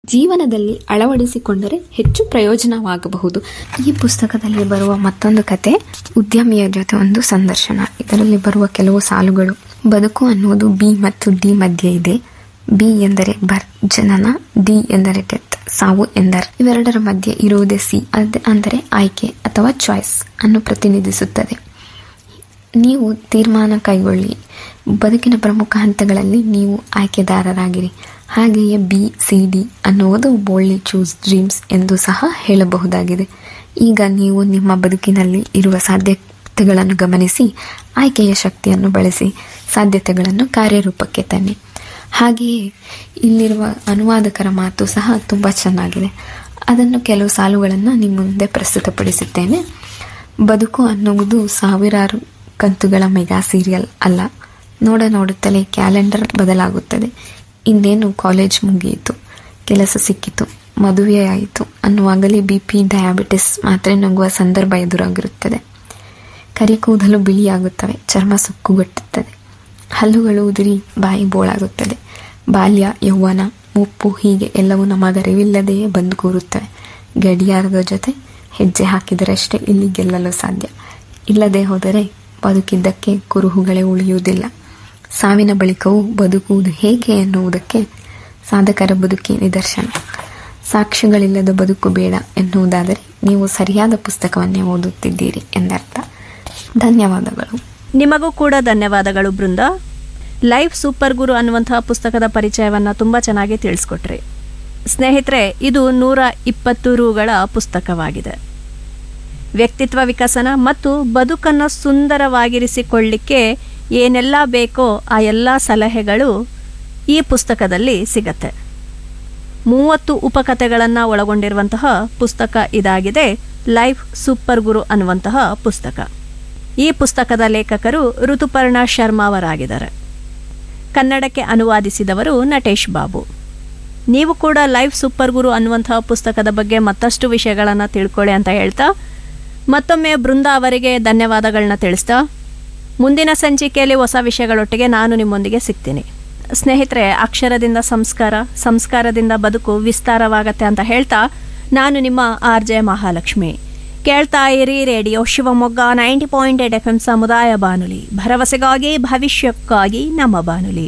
ಜೀವನದಲ್ಲಿ ಅಳವಡಿಸಿಕೊಂಡರೆ ಹೆಚ್ಚು ಪ್ರಯೋಜನವಾಗಬಹುದು ಈ ಪುಸ್ತಕದಲ್ಲಿ ಬರುವ ಮತ್ತೊಂದು ಕತೆ ಉದ್ಯಮಿಯ ಜೊತೆ ಒಂದು ಸಂದರ್ಶನ ಇದರಲ್ಲಿ ಬರುವ ಕೆಲವು ಸಾಲುಗಳು ಬದುಕು ಅನ್ನುವುದು ಬಿ ಮತ್ತು ಡಿ ಮಧ್ಯೆ ಇದೆ ಬಿ ಎಂದರೆ ಬರ್ ಜನನ ಡಿ ಎಂದರೆ ಡೆತ್ ಸಾವು ಎಂದರ್ ಇವೆರಡರ ಮಧ್ಯೆ ಇರುವುದೇ ಸಿ ಅದ್- ಅಂದರೆ ಆಯ್ಕೆ ಅಥವಾ ಚಾಯ್ಸ್ ಅನ್ನು ಪ್ರತಿನಿಧಿಸುತ್ತದೆ ನೀವು ತೀರ್ಮಾನ ಕೈಗೊಳ್ಳಿ ಬದುಕಿನ ಪ್ರಮುಖ ಹಂತಗಳಲ್ಲಿ ನೀವು ಆಯ್ಕೆದಾರರಾಗಿರಿ ಹಾಗೆಯೇ ಬಿ ಸಿ ಡಿ ಅನ್ನುವುದು ಬೋಳ್ಳಿ ಚೂಸ್ ಡ್ರೀಮ್ಸ್ ಎಂದು ಸಹ ಹೇಳಬಹುದಾಗಿದೆ ಈಗ ನೀವು ನಿಮ್ಮ ಬದುಕಿನಲ್ಲಿ ಇರುವ ಸಾಧ್ಯತೆಗಳನ್ನು ಗಮನಿಸಿ ಆಯ್ಕೆಯ ಶಕ್ತಿಯನ್ನು ಬಳಸಿ ಸಾಧ್ಯತೆಗಳನ್ನು ಕಾರ್ಯರೂಪಕ್ಕೆ ತನ್ನಿ ಹಾಗೆಯೇ ಇಲ್ಲಿರುವ ಅನುವಾದಕರ ಮಾತು ಸಹ ತುಂಬ ಚೆನ್ನಾಗಿದೆ ಅದನ್ನು ಕೆಲವು ಸಾಲುಗಳನ್ನು ನಿಮ್ಮ ಮುಂದೆ ಪ್ರಸ್ತುತಪಡಿಸುತ್ತೇನೆ ಬದುಕು ಅನ್ನುವುದು ಸಾವಿರಾರು ಕಂತುಗಳ ಮೆಗಾ ಸೀರಿಯಲ್ ಅಲ್ಲ ನೋಡ ನೋಡುತ್ತಲೇ ಕ್ಯಾಲೆಂಡರ್ ಬದಲಾಗುತ್ತದೆ ಇನ್ನೇನು ಕಾಲೇಜ್ ಮುಗಿಯಿತು ಕೆಲಸ ಸಿಕ್ಕಿತು ಮದುವೆಯಾಯಿತು ಅನ್ನುವಾಗಲೇ ಬಿ ಪಿ ಡಯಾಬಿಟಿಸ್ ಮಾತ್ರೆ ನುಂಗುವ ಸಂದರ್ಭ ಎದುರಾಗಿರುತ್ತದೆ ಕರಿ ಕೂದಲು ಬಿಳಿಯಾಗುತ್ತವೆ ಚರ್ಮ ಸುಕ್ಕುಗಟ್ಟುತ್ತದೆ ಹಲ್ಲುಗಳು ಉದುರಿ ಬಾಯಿ ಬೋಳಾಗುತ್ತದೆ ಬಾಲ್ಯ ಯೌವನ ಮುಪ್ಪು ಹೀಗೆ ಎಲ್ಲವೂ ನಮಗರಿವಿಲ್ಲದೆಯೇ ಬಂದು ಕೂರುತ್ತವೆ ಗಡಿಯಾರದ ಜೊತೆ ಹೆಜ್ಜೆ ಹಾಕಿದರಷ್ಟೇ ಇಲ್ಲಿ ಗೆಲ್ಲಲು ಸಾಧ್ಯ ಇಲ್ಲದೆ ಹೋದರೆ ಬದುಕಿದ್ದಕ್ಕೆ ಕುರುಹುಗಳೇ ಉಳಿಯುವುದಿಲ್ಲ ಸಾವಿನ ಬಳಿಕವೂ ಬದುಕುವುದು ಹೇಗೆ ಎನ್ನುವುದಕ್ಕೆ ಸಾಧಕರ ಬದುಕಿ ನಿದರ್ಶನ ಸಾಕ್ಷ್ಯಗಳಿಲ್ಲದ ಬದುಕು ಬೇಡ ಎನ್ನುವುದಾದರೆ ನೀವು ಸರಿಯಾದ ಪುಸ್ತಕವನ್ನೇ ಓದುತ್ತಿದ್ದೀರಿ ಎಂದರ್ಥ ಧನ್ಯವಾದಗಳು ನಿಮಗೂ ಕೂಡ ಧನ್ಯವಾದಗಳು ಬೃಂದ ಲೈಫ್ ಸೂಪರ್ ಗುರು ಅನ್ನುವಂತಹ ಪುಸ್ತಕದ ಪರಿಚಯವನ್ನು ತುಂಬ ಚೆನ್ನಾಗಿ ತಿಳಿಸ್ಕೊಟ್ರಿ ಸ್ನೇಹಿತರೆ ಇದು ನೂರ ಇಪ್ಪತ್ತು ರೂಗಳ ಪುಸ್ತಕವಾಗಿದೆ ವ್ಯಕ್ತಿತ್ವ ವಿಕಸನ ಮತ್ತು ಬದುಕನ್ನು ಸುಂದರವಾಗಿರಿಸಿಕೊಳ್ಳಿಕ್ಕೆ ಏನೆಲ್ಲ ಬೇಕೋ ಆ ಎಲ್ಲ ಸಲಹೆಗಳು ಈ ಪುಸ್ತಕದಲ್ಲಿ ಸಿಗತ್ತೆ ಮೂವತ್ತು ಉಪಕಥೆಗಳನ್ನು ಒಳಗೊಂಡಿರುವಂತಹ ಪುಸ್ತಕ ಇದಾಗಿದೆ ಲೈಫ್ ಸೂಪರ್ ಗುರು ಅನ್ನುವಂತಹ ಪುಸ್ತಕ ಈ ಪುಸ್ತಕದ ಲೇಖಕರು ಋತುಪರ್ಣ ಶರ್ಮಾ ಅವರಾಗಿದ್ದಾರೆ ಕನ್ನಡಕ್ಕೆ ಅನುವಾದಿಸಿದವರು ನಟೇಶ್ ಬಾಬು ನೀವು ಕೂಡ ಲೈಫ್ ಸೂಪರ್ ಗುರು ಅನ್ನುವಂತಹ ಪುಸ್ತಕದ ಬಗ್ಗೆ ಮತ್ತಷ್ಟು ವಿಷಯಗಳನ್ನು ತಿಳ್ಕೊಳ್ಳಿ ಅಂತ ಹೇಳ್ತಾ ಮತ್ತೊಮ್ಮೆ ಬೃಂದ ಅವರಿಗೆ ಧನ್ಯವಾದಗಳನ್ನ ತಿಳಿಸ್ತಾ ಮುಂದಿನ ಸಂಚಿಕೆಯಲ್ಲಿ ಹೊಸ ವಿಷಯಗಳೊಟ್ಟಿಗೆ ನಾನು ನಿಮ್ಮೊಂದಿಗೆ ಸಿಗ್ತೀನಿ ಸ್ನೇಹಿತರೆ ಅಕ್ಷರದಿಂದ ಸಂಸ್ಕಾರ ಸಂಸ್ಕಾರದಿಂದ ಬದುಕು ವಿಸ್ತಾರವಾಗತ್ತೆ ಅಂತ ಹೇಳ್ತಾ ನಾನು ನಿಮ್ಮ ಆರ್ ಜೆ ಮಹಾಲಕ್ಷ್ಮಿ ಕೇಳ್ತಾ ಇರಿ radio Shivamogga ninety point eight F M ಸಮುದಾಯ ಬಾನುಲಿ ಭರವಸೆಗಾಗಿ ಭವಿಷ್ಯಕ್ಕಾಗಿ ನಮ್ಮ ಬಾನುಲಿ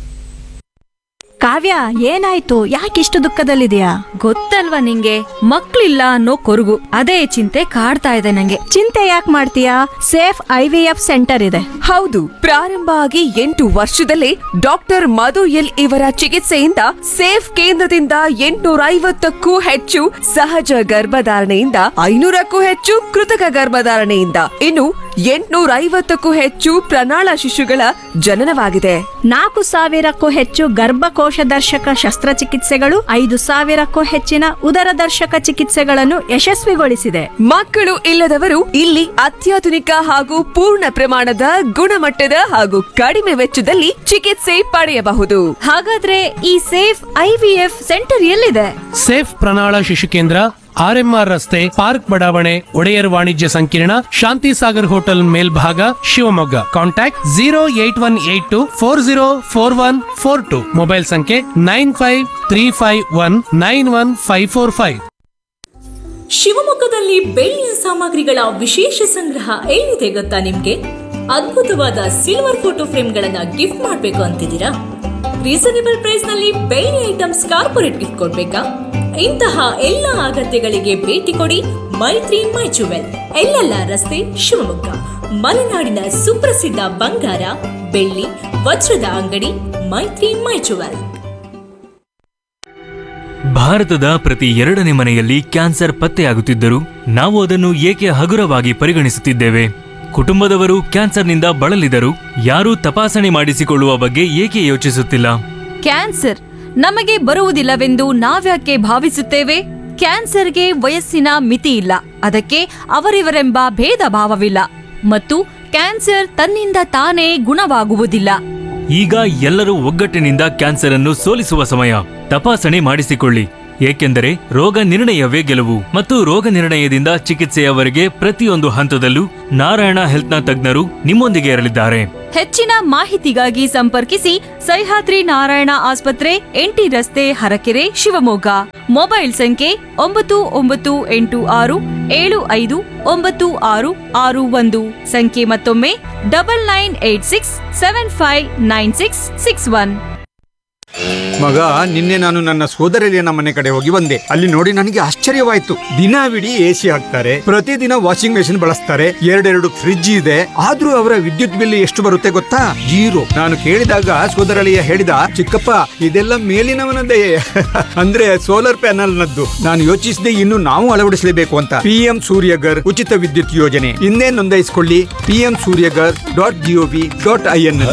ಕಾವ್ಯ ಏನಾಯ್ತು ಯಾಕಿಷ್ಟು ದುಃಖದಲ್ಲಿದೆಯಾ ಗೊತ್ತಲ್ವಾ ನಿಂಗೆ ಮಕ್ಳಿಲ್ಲ ಅನ್ನೋ ಕೊರಗು ಅದೇ ಚಿಂತೆ ಕಾಡ್ತಾ ಇದೆ ನಂಗೆ ಚಿಂತೆ ಯಾಕೆ ಮಾಡ್ತೀಯಾ safe I V F centre ಇದೆ ಹೌದು ಪ್ರಾರಂಭ ಆಗಿ ಎಂಟು ವರ್ಷದಲ್ಲೇ ಡಾಕ್ಟರ್ ಮಧು ಎಲ್ ಇವರ ಚಿಕಿತ್ಸೆಯಿಂದ ಸೇಫ್ ಕೇಂದ್ರದಿಂದ ಎಂಟುನೂರ ಐವತ್ತಕ್ಕೂ ಹೆಚ್ಚು ಸಹಜ ಗರ್ಭಧಾರಣೆಯಿಂದ ಐನೂರಕ್ಕೂ ಹೆಚ್ಚು ಕೃತಕ ಗರ್ಭಧಾರಣೆಯಿಂದ ಇನ್ನು ಎಂಟುನೂರ ಐವತ್ತಕ್ಕೂ ಹೆಚ್ಚು ಪ್ರಣಾಳ ಶಿಶುಗಳ ಜನನವಾಗಿದೆ ನಾಲ್ಕು ಸಾವಿರಕ್ಕೂ ಹೆಚ್ಚು ಗರ್ಭಕೋಶ ದರ್ಶಕ ಶಸ್ತ್ರಚಿಕಿತ್ಸೆಗಳು ಐದು ಸಾವಿರಕ್ಕೂ ಹೆಚ್ಚಿನ ಉದರ ದರ್ಶಕ ಚಿಕಿತ್ಸೆಗಳನ್ನು ಯಶಸ್ವಿಗೊಳಿಸಿದೆ ಮಕ್ಕಳು ಇಲ್ಲದವರು ಇಲ್ಲಿ ಅತ್ಯಾಧುನಿಕ ಹಾಗೂ ಪೂರ್ಣ ಪ್ರಮಾಣದ ಗುಣಮಟ್ಟದ ಹಾಗೂ ಕಡಿಮೆ ವೆಚ್ಚದಲ್ಲಿ ಚಿಕಿತ್ಸೆ ಪಡೆಯಬಹುದು ಹಾಗಾದ್ರೆ ಈ safe I V F centre ಎಲ್ಲಿದೆ ಸೇಫ್ ಪ್ರಣಾಳ ಶಿಶು ಕೇಂದ್ರ ಆರ್ಎಂಆರ್ ರಸ್ತೆ ಪಾರ್ಕ್ ಬಡಾವಣೆ ಒಡೆಯರ್ ವಾಣಿಜ್ಯ ಸಂಕೀರ್ಣ ಶಾಂತಿ ಸಾಗರ್ ಹೋಟೆಲ್ ಮೇಲ್ಭಾಗ Shivamogga contact zero eight one eight two four zero four one four two mobile ಸಂಖ್ಯೆ nine five three five one nine one five four five ಶಿವಮೊಗ್ಗದಲ್ಲಿ ಬೆಳ್ಳಿಯ ಸಾಮಗ್ರಿಗಳ ವಿಶೇಷ ಸಂಗ್ರಹ ಎಲ್ಲಿದೆ ಗೊತ್ತಾ ನಿಮ್ಗೆ ಅದ್ಭುತವಾದ ಸಿಲ್ವರ್ ಫೋಟೋ ಫ್ರೇಮ್ಗಳನ್ನ ಗಿಫ್ಟ್ ಮಾಡ್ಬೇಕು ಅಂತಿದ್ದೀರಾ ರೀಸನೇಬಲ್ ಪ್ರೈಸ್ ನಲ್ಲಿ ಬೆಳ್ಳಿ ಐಟಮ್ಸ್ ಕಾರ್ಪೊರೇಟ್ ಗಿಫ್ಟ್ ಕೊಡ್ಬೇಕಾ ಇಂತಹ ಎಲ್ಲ ಅಗತ್ಯಗಳಿಗೆ ಭೇಟಿ ಕೊಡಿ ಮೈತ್ರಿ ಮೈ ಜುವೆಲ್ ಎಲ್ಲೆಲ್ಲ ರಸ್ತೆ ಶಿವಮೊಗ್ಗ ಮಲೆನಾಡಿನ ಸುಪ್ರಸಿದ್ಧ ಬಂಗಾರ ಬೆಳ್ಳಿ ವಜ್ರದ ಅಂಗಡಿ ಮೈತ್ರಿ ಮೈ ಜುವೆಲ್ ಭಾರತದ ಪ್ರತಿ ಎರಡನೇ ಮನೆಯಲ್ಲಿ ಕ್ಯಾನ್ಸರ್ ಪತ್ತೆಯಾಗುತ್ತಿದ್ದರೂ ನಾವು ಅದನ್ನು ಏಕೆ ಹಗುರವಾಗಿ ಪರಿಗಣಿಸುತ್ತಿದ್ದೇವೆ ಕುಟುಂಬದವರು ಕ್ಯಾನ್ಸರ್ನಿಂದ ಬಳಲಿದರು ಯಾರೂ ತಪಾಸಣೆ ಮಾಡಿಸಿಕೊಳ್ಳುವ ಬಗ್ಗೆ ಏಕೆ ಯೋಚಿಸುತ್ತಿಲ್ಲ ಕ್ಯಾನ್ಸರ್ ನಮಗೆ ಬರುವುದಿಲ್ಲವೆಂದು ನಾವ್ಯಾಕೆ ಭಾವಿಸುತ್ತೇವೆ ಕ್ಯಾನ್ಸರ್ಗೆ ವಯಸ್ಸಿನ ಮಿತಿ ಇಲ್ಲ ಅದಕ್ಕೆ ಅವರಿವರೆಂಬ ಭೇದ ಭಾವವಿಲ್ಲ ಮತ್ತು ಕ್ಯಾನ್ಸರ್ ತನ್ನಿಂದ ತಾನೇ ಗುಣವಾಗುವುದಿಲ್ಲ ಈಗ ಎಲ್ಲರೂ ಒಗ್ಗಟ್ಟಿನಿಂದ ಕ್ಯಾನ್ಸರ್ ಅನ್ನು ಸೋಲಿಸುವ ಸಮಯ ತಪಾಸಣೆ ಮಾಡಿಸಿಕೊಳ್ಳಿ ಏಕೆಂದರೆ ರೋಗ ನಿರ್ಣಯವೇ ಗೆಲುವು ಮತ್ತು ರೋಗ ನಿರ್ಣಯದಿಂದ ಚಿಕಿತ್ಸೆಯವರೆಗೆ ಪ್ರತಿಯೊಂದು ಹಂತದಲ್ಲೂ ನಾರಾಯಣ ಹೆಲ್ತ್ನ ತಜ್ಞರು ನಿಮ್ಮೊಂದಿಗೆ ಇರಲಿದ್ದಾರೆ ಹೆಚ್ಚಿನ ಮಾಹಿತಿಗಾಗಿ ಸಂಪರ್ಕಿಸಿ ಸಹ್ಯಾದ್ರಿ ನಾರಾಯಣ ಆಸ್ಪತ್ರೆ ಎಂಟಿ ರಸ್ತೆ ಹರಕೆರೆ ಶಿವಮೊಗ್ಗ ಮೊಬೈಲ್ ಸಂಖ್ಯೆ ಒಂಬತ್ತು ಒಂಬತ್ತು ಎಂಟು ಆರು ಏಳು ಐದು ಒಂಬತ್ತು ಆರು ಆರು ಒಂದು ಸಂಖ್ಯೆ ಮತ್ತೊಮ್ಮೆ double nine eight six seven five nine six six one ಮಗ ನಿನ್ನೆ ನಾನು ನನ್ನ ಸೋದರಳಿಯನ ಮನೆ ಕಡೆ ಹೋಗಿ ಬಂದೆ ಅಲ್ಲಿ ನೋಡಿ ನನಗೆ ಆಶ್ಚರ್ಯವಾಯ್ತು ದಿನವಿಡೀ ಎ ಸಿ ಹಾಕ್ತಾರೆ ಪ್ರತಿದಿನ ವಾಷಿಂಗ್ ಮೆಷಿನ್ ಬಳಸ್ತಾರೆ ಎರಡೆರಡು ಫ್ರಿಡ್ಜ್ ಇದೆ ಆದ್ರೂ ಅವರ ವಿದ್ಯುತ್ ಬಿಲ್ ಎಷ್ಟು ಬರುತ್ತೆ ಗೊತ್ತಾ ಜೀರೋ ನಾನು ಕೇಳಿದಾಗ ಸೋದರಳಿಯ ಹೇಳಿದ ಚಿಕ್ಕಪ್ಪ ಇದೆಲ್ಲ ಮೇಲಿನವನದೇ ಅಂದ್ರೆ ಸೋಲಾರ್ ಪ್ಯಾನಲ್ ನದ್ದು ನಾನು ಯೋಚಿಸಿದೆ ಇನ್ನು ನಾವು ಅಳವಡಿಸಲೇಬೇಕು ಅಂತ ಪಿಎಂ ಸೂರ್ಯಗರ್ ಉಚಿತ ವಿದ್ಯುತ್ ಯೋಜನೆ ಇನ್ನೇ ನೋಂದಾಯಿಸಿಕೊಳ್ಳಿ PM Suryaghar dot GOV dot I N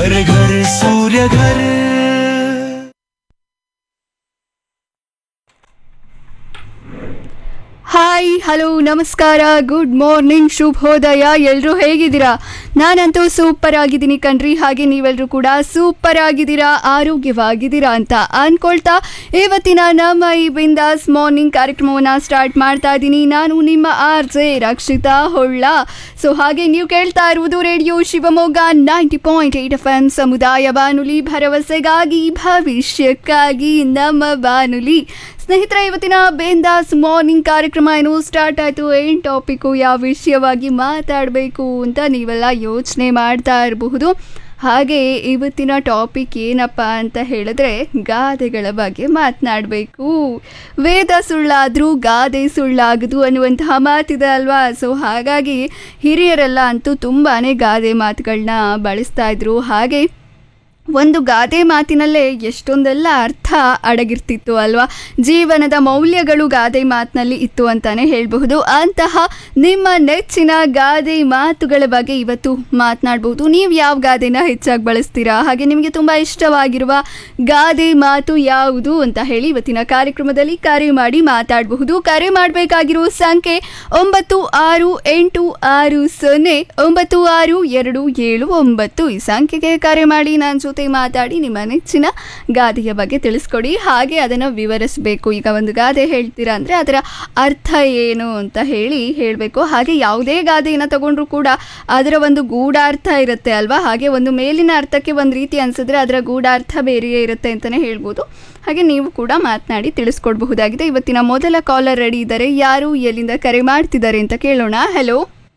hi hello ನಮಸ್ಕಾರ ಗುಡ್ ಮಾರ್ನಿಂಗ್ ಶುಭೋದಯ ಎಲ್ಲರೂ ಹೇಗಿದ್ದೀರಾ ನಾನಂತೂ ಸೂಪರ್ ಆಗಿದ್ದೀನಿ ಕಣ್ರಿ ಹಾಗೆ ನೀವೆಲ್ಲರೂ ಕೂಡ ಸೂಪರ್ ಆಗಿದ್ದೀರಾ ಆರೋಗ್ಯವಾಗಿದ್ದೀರಾ ಅಂತ ಅನ್ಕೊಳ್ತಾ ಇವತ್ತಿನ ನಮ್ಮ ಈ ಬಿಂದಾಸ್ ಮಾರ್ನಿಂಗ್ ಕಾರ್ಯಕ್ರಮವನ್ನು ಸ್ಟಾರ್ಟ್ ಮಾಡ್ತಾ ಇದ್ದೀನಿ ನಾನು ನಿಮ್ಮ R J Rakshitha Holla so ಹಾಗೆ ನೀವು ಕೇಳ್ತಾ ಇರುವುದು radio Shivamogga ninety point eight F M ಸಮುದಾಯ ಬಾನುಲಿ ಭರವಸೆಗಾಗಿ ಭವಿಷ್ಯಕ್ಕಾಗಿ ನಮ್ಮ ಬಾನುಲಿ ಸ್ನೇಹಿತರೆ ಇವತ್ತಿನ ಬೇಂದಾಸ್ ಮಾರ್ನಿಂಗ್ ಕಾರ್ಯಕ್ರಮ ಏನು ಸ್ಟಾರ್ಟ್ ಆಯಿತು ಏನು ಟಾಪಿಕ್ಕು ಯಾವ ವಿಷಯವಾಗಿ ಮಾತಾಡಬೇಕು ಅಂತ ನೀವೆಲ್ಲ ಯೋಚನೆ ಮಾಡ್ತಾ ಇರಬಹುದು ಹಾಗೆ ಇವತ್ತಿನ ಟಾಪಿಕ್ ಏನಪ್ಪ ಅಂತ ಹೇಳಿದ್ರೆ ಗಾದೆಗಳ ಬಗ್ಗೆ ಮಾತನಾಡಬೇಕು ವೇದ ಸುಳ್ಳಾದರೂ ಗಾದೆ ಸುಳ್ಳಾಗದು ಅನ್ನುವಂತಹ ಮಾತಿದೆ ಅಲ್ವಾ ಸೊ ಹಾಗಾಗಿ ಹಿರಿಯರೆಲ್ಲ ಅಂತೂ ತುಂಬಾ ಗಾದೆ ಮಾತುಗಳನ್ನ ಬಳಸ್ತಾ ಇದ್ರು ಹಾಗೆ ಒಂದು ಗಾದೆ ಮಾತಿನಲ್ಲೇ ಎಷ್ಟೊಂದೆಲ್ಲ ಅರ್ಥ ಅಡಗಿರ್ತಿತ್ತು ಅಲ್ವಾ ಜೀವನದ ಮೌಲ್ಯಗಳು ಗಾದೆ ಮಾತಿನಲ್ಲಿ ಇತ್ತು ಅಂತಾನೆ ಹೇಳಬಹುದು ಅಂತಹ ನಿಮ್ಮ ನೆಚ್ಚಿನ ಗಾದೆ ಮಾತುಗಳ ಬಗ್ಗೆ ಇವತ್ತು ಮಾತನಾಡಬಹುದು ನೀವು ಯಾವ ಗಾದೆನ ಹೆಚ್ಚಾಗಿ ಬಳಸ್ತೀರಾ ಹಾಗೆ ನಿಮಗೆ ತುಂಬ ಇಷ್ಟವಾಗಿರುವ ಗಾದೆ ಮಾತು ಯಾವುದು ಅಂತ ಹೇಳಿ ಇವತ್ತಿನ ಕಾರ್ಯಕ್ರಮದಲ್ಲಿ ಕರೆ ಮಾಡಿ ಮಾತಾಡಬಹುದು ಕರೆ ಮಾಡಬೇಕಾಗಿರೋ ಸಂಖ್ಯೆ ಒಂಬತ್ತು ಆರು ಎಂಟು ಆರು ಸೊನ್ನೆ ಒಂಬತ್ತು ಆರು ಎರಡು ಏಳು ಒಂಬತ್ತು ಈ ಸಂಖ್ಯೆಗೆ ಕರೆ ಮಾಡಿ ನನ್ನ ಜೊತೆ ಮಾತಾಡಿ ನಿಮ್ಮ ನೆಚ್ಚಿನ ಗಾದೆಯ ಬಗ್ಗೆ ತಿಳಿಸ್ಕೊಡಿ ಹಾಗೆ ಅದನ್ನು ವಿವರಿಸಬೇಕು ಈಗ ಒಂದು ಗಾದೆ ಹೇಳ್ತೀರಾ ಅಂದರೆ ಅದರ ಅರ್ಥ ಏನು ಅಂತ ಹೇಳಿ ಹೇಳಬೇಕು ಹಾಗೆ ಯಾವುದೇ ಗಾದೆಯನ್ನು ತಗೊಂಡ್ರೂ ಕೂಡ ಅದರ ಒಂದು ಗೂಢಾರ್ಥ ಇರುತ್ತೆ ಅಲ್ವಾ ಹಾಗೆ ಒಂದು ಮೇಲಿನ ಅರ್ಥಕ್ಕೆ ಒಂದು ರೀತಿ ಅನಿಸಿದ್ರೆ ಅದರ ಗೂಢಾರ್ಥ ಬೇರೆಯೇ ಇರುತ್ತೆ ಅಂತಲೇ ಹೇಳ್ಬೋದು ಹಾಗೆ ನೀವು ಕೂಡ ಮಾತನಾಡಿ ತಿಳಿಸ್ಕೊಡ್ಬಹುದಾಗಿದೆ ಇವತ್ತಿನ ಮೊದಲ ಕಾಲರ್ ರೆಡಿ ಇದ್ದಾರೆ ಯಾರು ಎಲ್ಲಿಂದ ಕರೆ ಮಾಡ್ತಿದ್ದಾರೆ ಅಂತ ಕೇಳೋಣ ಹಲೋ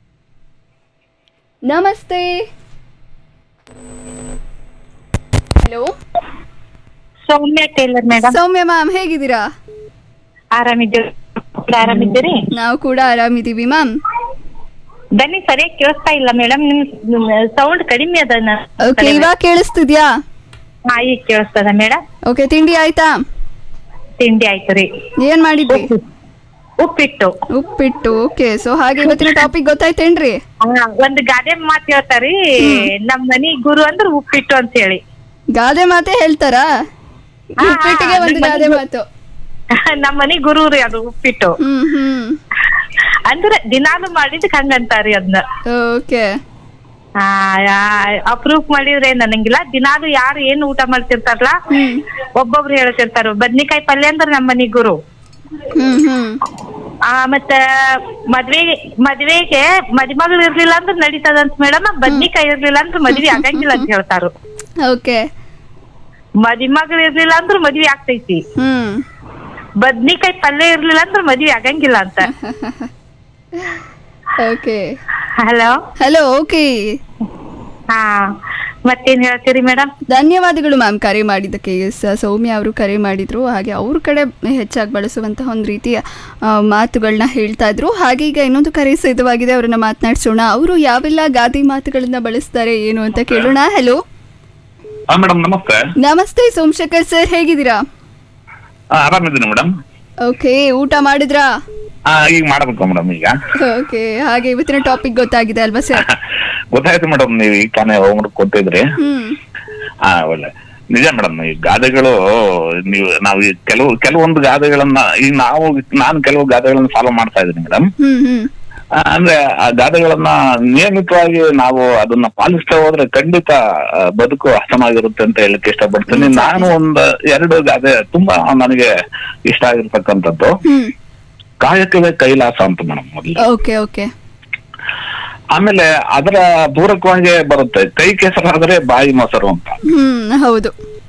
ನಮಸ್ತೆ hello Soumya tailor madam Soumya ma'am ಹೇಗಿದ್ದೀರಾ ಆರಾಮಿದ್ದೀರಿ ಆರಾಮಿದ್ದೀರಿ ನಾವು ಕೂಡ ಆರಾಮಿದ್ದೀವಿ ಮ್ಯಾಮ್ ಬನ್ನಿ ಸರಿಯಾಗಿ ಕೇಳಿಸ್ತಾ ಇಲ್ಲ ಮೇಡಮ್ ನಿಮ್ ಸೌಂಡ್ ಕಡಿಮೆ ಅದ ಓಕೆ ಇವಾಗ ಕೇಳಿಸ್ತಿದ್ಯಾ ಹಾ ಈಗ ಕೇಳಿಸ್ತದ ಮೇಡಮ್ ಓಕೆ ತಿಂಡಿ ಆಯ್ತಾ ತಿಂಡಿ ಆಯ್ತು ರೀ ಏನ್ ಮಾಡಿದ್ರಿ ಉಪ್ಪಿಟ್ಟು ಉಪ್ಪಿಟ್ಟು ಓಕೆ ಸೊ ಹಾಗೆ ಇವತ್ತಿನ ಟಾಪಿಕ್ ಗೊತ್ತಾಯ್ತೇನ್ರಿ ಹಾ, ಒಂದ್ ಗಾದೆ ಮಾತ್ ಹೇಳ್ತಾರಿ ನಮ್ ಮನಿ ಗುರು ಅಂದ್ರ ಉಪ್ಪಿಟ್ಟು ಅಂತ ಹೇಳಿ ಗಾದೆ ಮಾತೇ ಹೇಳ್ತಾರಾ ಹಾ, ಉಪ್ಪಿಟ್ಟಿಗೆ ಒಂದು ನಮ್ಮ ಗಾದೆ ಮನೆಗೂ- ಮಾತು ನಮ್ ಮನಿ ಗುರು ರೀ ಅದು ಉಪ್ಪಿಟ್ಟು ಹ್ಮ್ ಹ್ಮ್ ಅಂದ್ರ ದಿನಾಲು ಮಾಡಿದಕ್ ಹಂಗಂತಾರಿ ಅದನ್ನ ಓಕೆ ಅಪ್ರೂವ್ ಮಾಡಿದ್ರೆ ಏನ್ ಅನ್ನಂಗಿಲ್ಲ ದಿನಾಲು ಯಾರು ಏನ್ ಊಟ ಮಾಡ್ತಿರ್ತಾರಲ್ಲ ಒಬ್ಬೊಬ್ರು ಹೇಳ್ತಿರ್ತಾರ ಬದ್ನಿಕಾಯಿ ಪಲ್ಯ ಅಂದ್ರ ನಮ್ ಮನಿ ಗುರು ಹ್ಮ್ ಹ್ಮ್ ಆ ಮತ್ತ ಮದ್ವೆ ಮದ್ವೆಗೆ ಮದುಮಗಳು ಇರ್ಲಿಲ್ಲ ಅಂದ್ರ ನಡೀತದಂತ ಮೇಡಮ್ ಬದ್ನಿಕಾಯಿ ಇರ್ಲಿಲ್ಲ ಅಂದ್ರ ಮದ್ವಿ ಆಗಂಗಿಲ್ಲ ಅಂತ ಹೇಳ್ತಾರು ಓಕೆ ಮದುಮಗಳು ಇರ್ಲಿಲ್ಲ ಅಂದ್ರ ಮದ್ವಿ ಆಗ್ತೈತಿ ಹ್ಮ್ ಬದ್ನಿಕಾಯಿ ಪಲ್ಯ ಇರ್ಲಿಲ್ಲ ಅಂದ್ರ ಮದ್ವಿ ಆಗಂಗಿಲ್ಲ ಅಂತ ಓಕೆ ಹಲೋ ಹಲೋ ಓಕೆ ಹಾ ಮತ್ತೇನ್ ಹೇಳ್ತೀರಿ ಮೇಡಮ್ ಧನ್ಯವಾದಗಳು ಮ್ಯಾಮ್ ಕರೆ ಮಾಡಿದ್ದಕ್ಕೆ ಎಸ್ ಸೌಮ್ಯ ಅವರು ಕರೆ ಮಾಡಿದ್ರು ಹಾಗೆ ಅವ್ರ ಕಡೆ ಹೆಚ್ಚಾಗಿ ಬಳಸುವಂತಹ ಒಂದು ರೀತಿಯ ಆ, ಮಾತುಗಳನ್ನ ಹೇಳ್ತಾ ಇದ್ರು ಹಾಗೆ ಈಗ ಇನ್ನೊಂದು ಕರೆ ಸಿದ್ಧವಾಗಿದೆ ಅವರನ್ನ ಮಾತನಾಡ್ಸೋಣ ಅವರು ಯಾವೆಲ್ಲ ಗಾದೆ ಮಾತುಗಳನ್ನ ಬಳಸ್ತಾರೆ ಏನು ಅಂತ ಕೇಳೋಣ ಹಲೋ ಹಾ ಮೇಡಮ್ ನಮಸ್ತೆ ನಮಸ್ತೆ ಸೋಮಶೇಖರ್ ಸರ್ ಹೇಗಿದ್ದೀರಾ ಆ, ಆರಾಮಿದ್ದೀನಿ ಮೇಡಮ್ ಓಕೆ ಊಟ ಮಾಡಿದ್ರಾ ಈಗ ಮಾಡಬೇಕು ಮೇಡಮ್ ಈಗ ಓಕೆ ಹಾಗೆ ಇವತ್ತಿನ ಟಾಪಿಕ್ ಗೊತ್ತಾಗಿದೆ ಅಲ್ವಾ ಸರ್ ಗೊತ್ತಾಯ್ತು ಮೇಡಮ್ ನೀವು ಈಗ ತಾನೇ ಹೋಗ್ಬಿಟ್ಟು ಕೊಟ್ಟಿದ್ರಿ ಹ್ಮ್ ಹಾ ಒಳ್ಳೆ ನಿಜ ಮೇಡಮ್ ಈ ಗಾದೆಗಳು ನೀವು ನಾವು ಈ ಕೆಲವು ಕೆಲವೊಂದು ಗಾದೆಗಳನ್ನ ಈಗ ನಾವು ನಾನು ಕೆಲವು ಗಾದೆಗಳನ್ನ ಫಾಲೋ ಮಾಡ್ತಾ ಇದ್ದೀನಿ ಮೇಡಮ್ ಹ್ಮ್ ಹ್ಮ್ ಆ, ಅಂದ್ರೆ ಆ ಗಾದೆಗಳನ್ನ ನಿಯಮಿತವಾಗಿ ನಾವು ಅದನ್ನ ಪಾಲಿಸ್ತಾ ಹೋದ್ರೆ ಖಂಡಿತ ಆ, ಬದುಕು ಹಸನಾಗಿರುತ್ತೆ ಅಂತ ಹೇಳಕ್ ಇಷ್ಟಪಡ್ತೀನಿ ನಾನು ಒಂದು ಎರಡು ಗಾದೆ ತುಂಬಾ ನನಗೆ ಇಷ್ಟ ಆಗಿರ್ತಕ್ಕಂಥದ್ದು ಹ್ಮ್ ಕಾಯಕವೇ ಕೈಲಾಸ ಅಂತ ಮೇಡಮ್ ಮೊದಲು ಓಕೆ ಓಕೆ ಆಮೇಲೆ ಅದರ ಪೂರಕವಾಗಿ ಬರುತ್ತೆ ಕೈ ಕೆಸರಾದ್ರೆ ಬಾಯಿ ಮೊಸರು ಅಂತ ಹ್ಮ್ ಹೌದು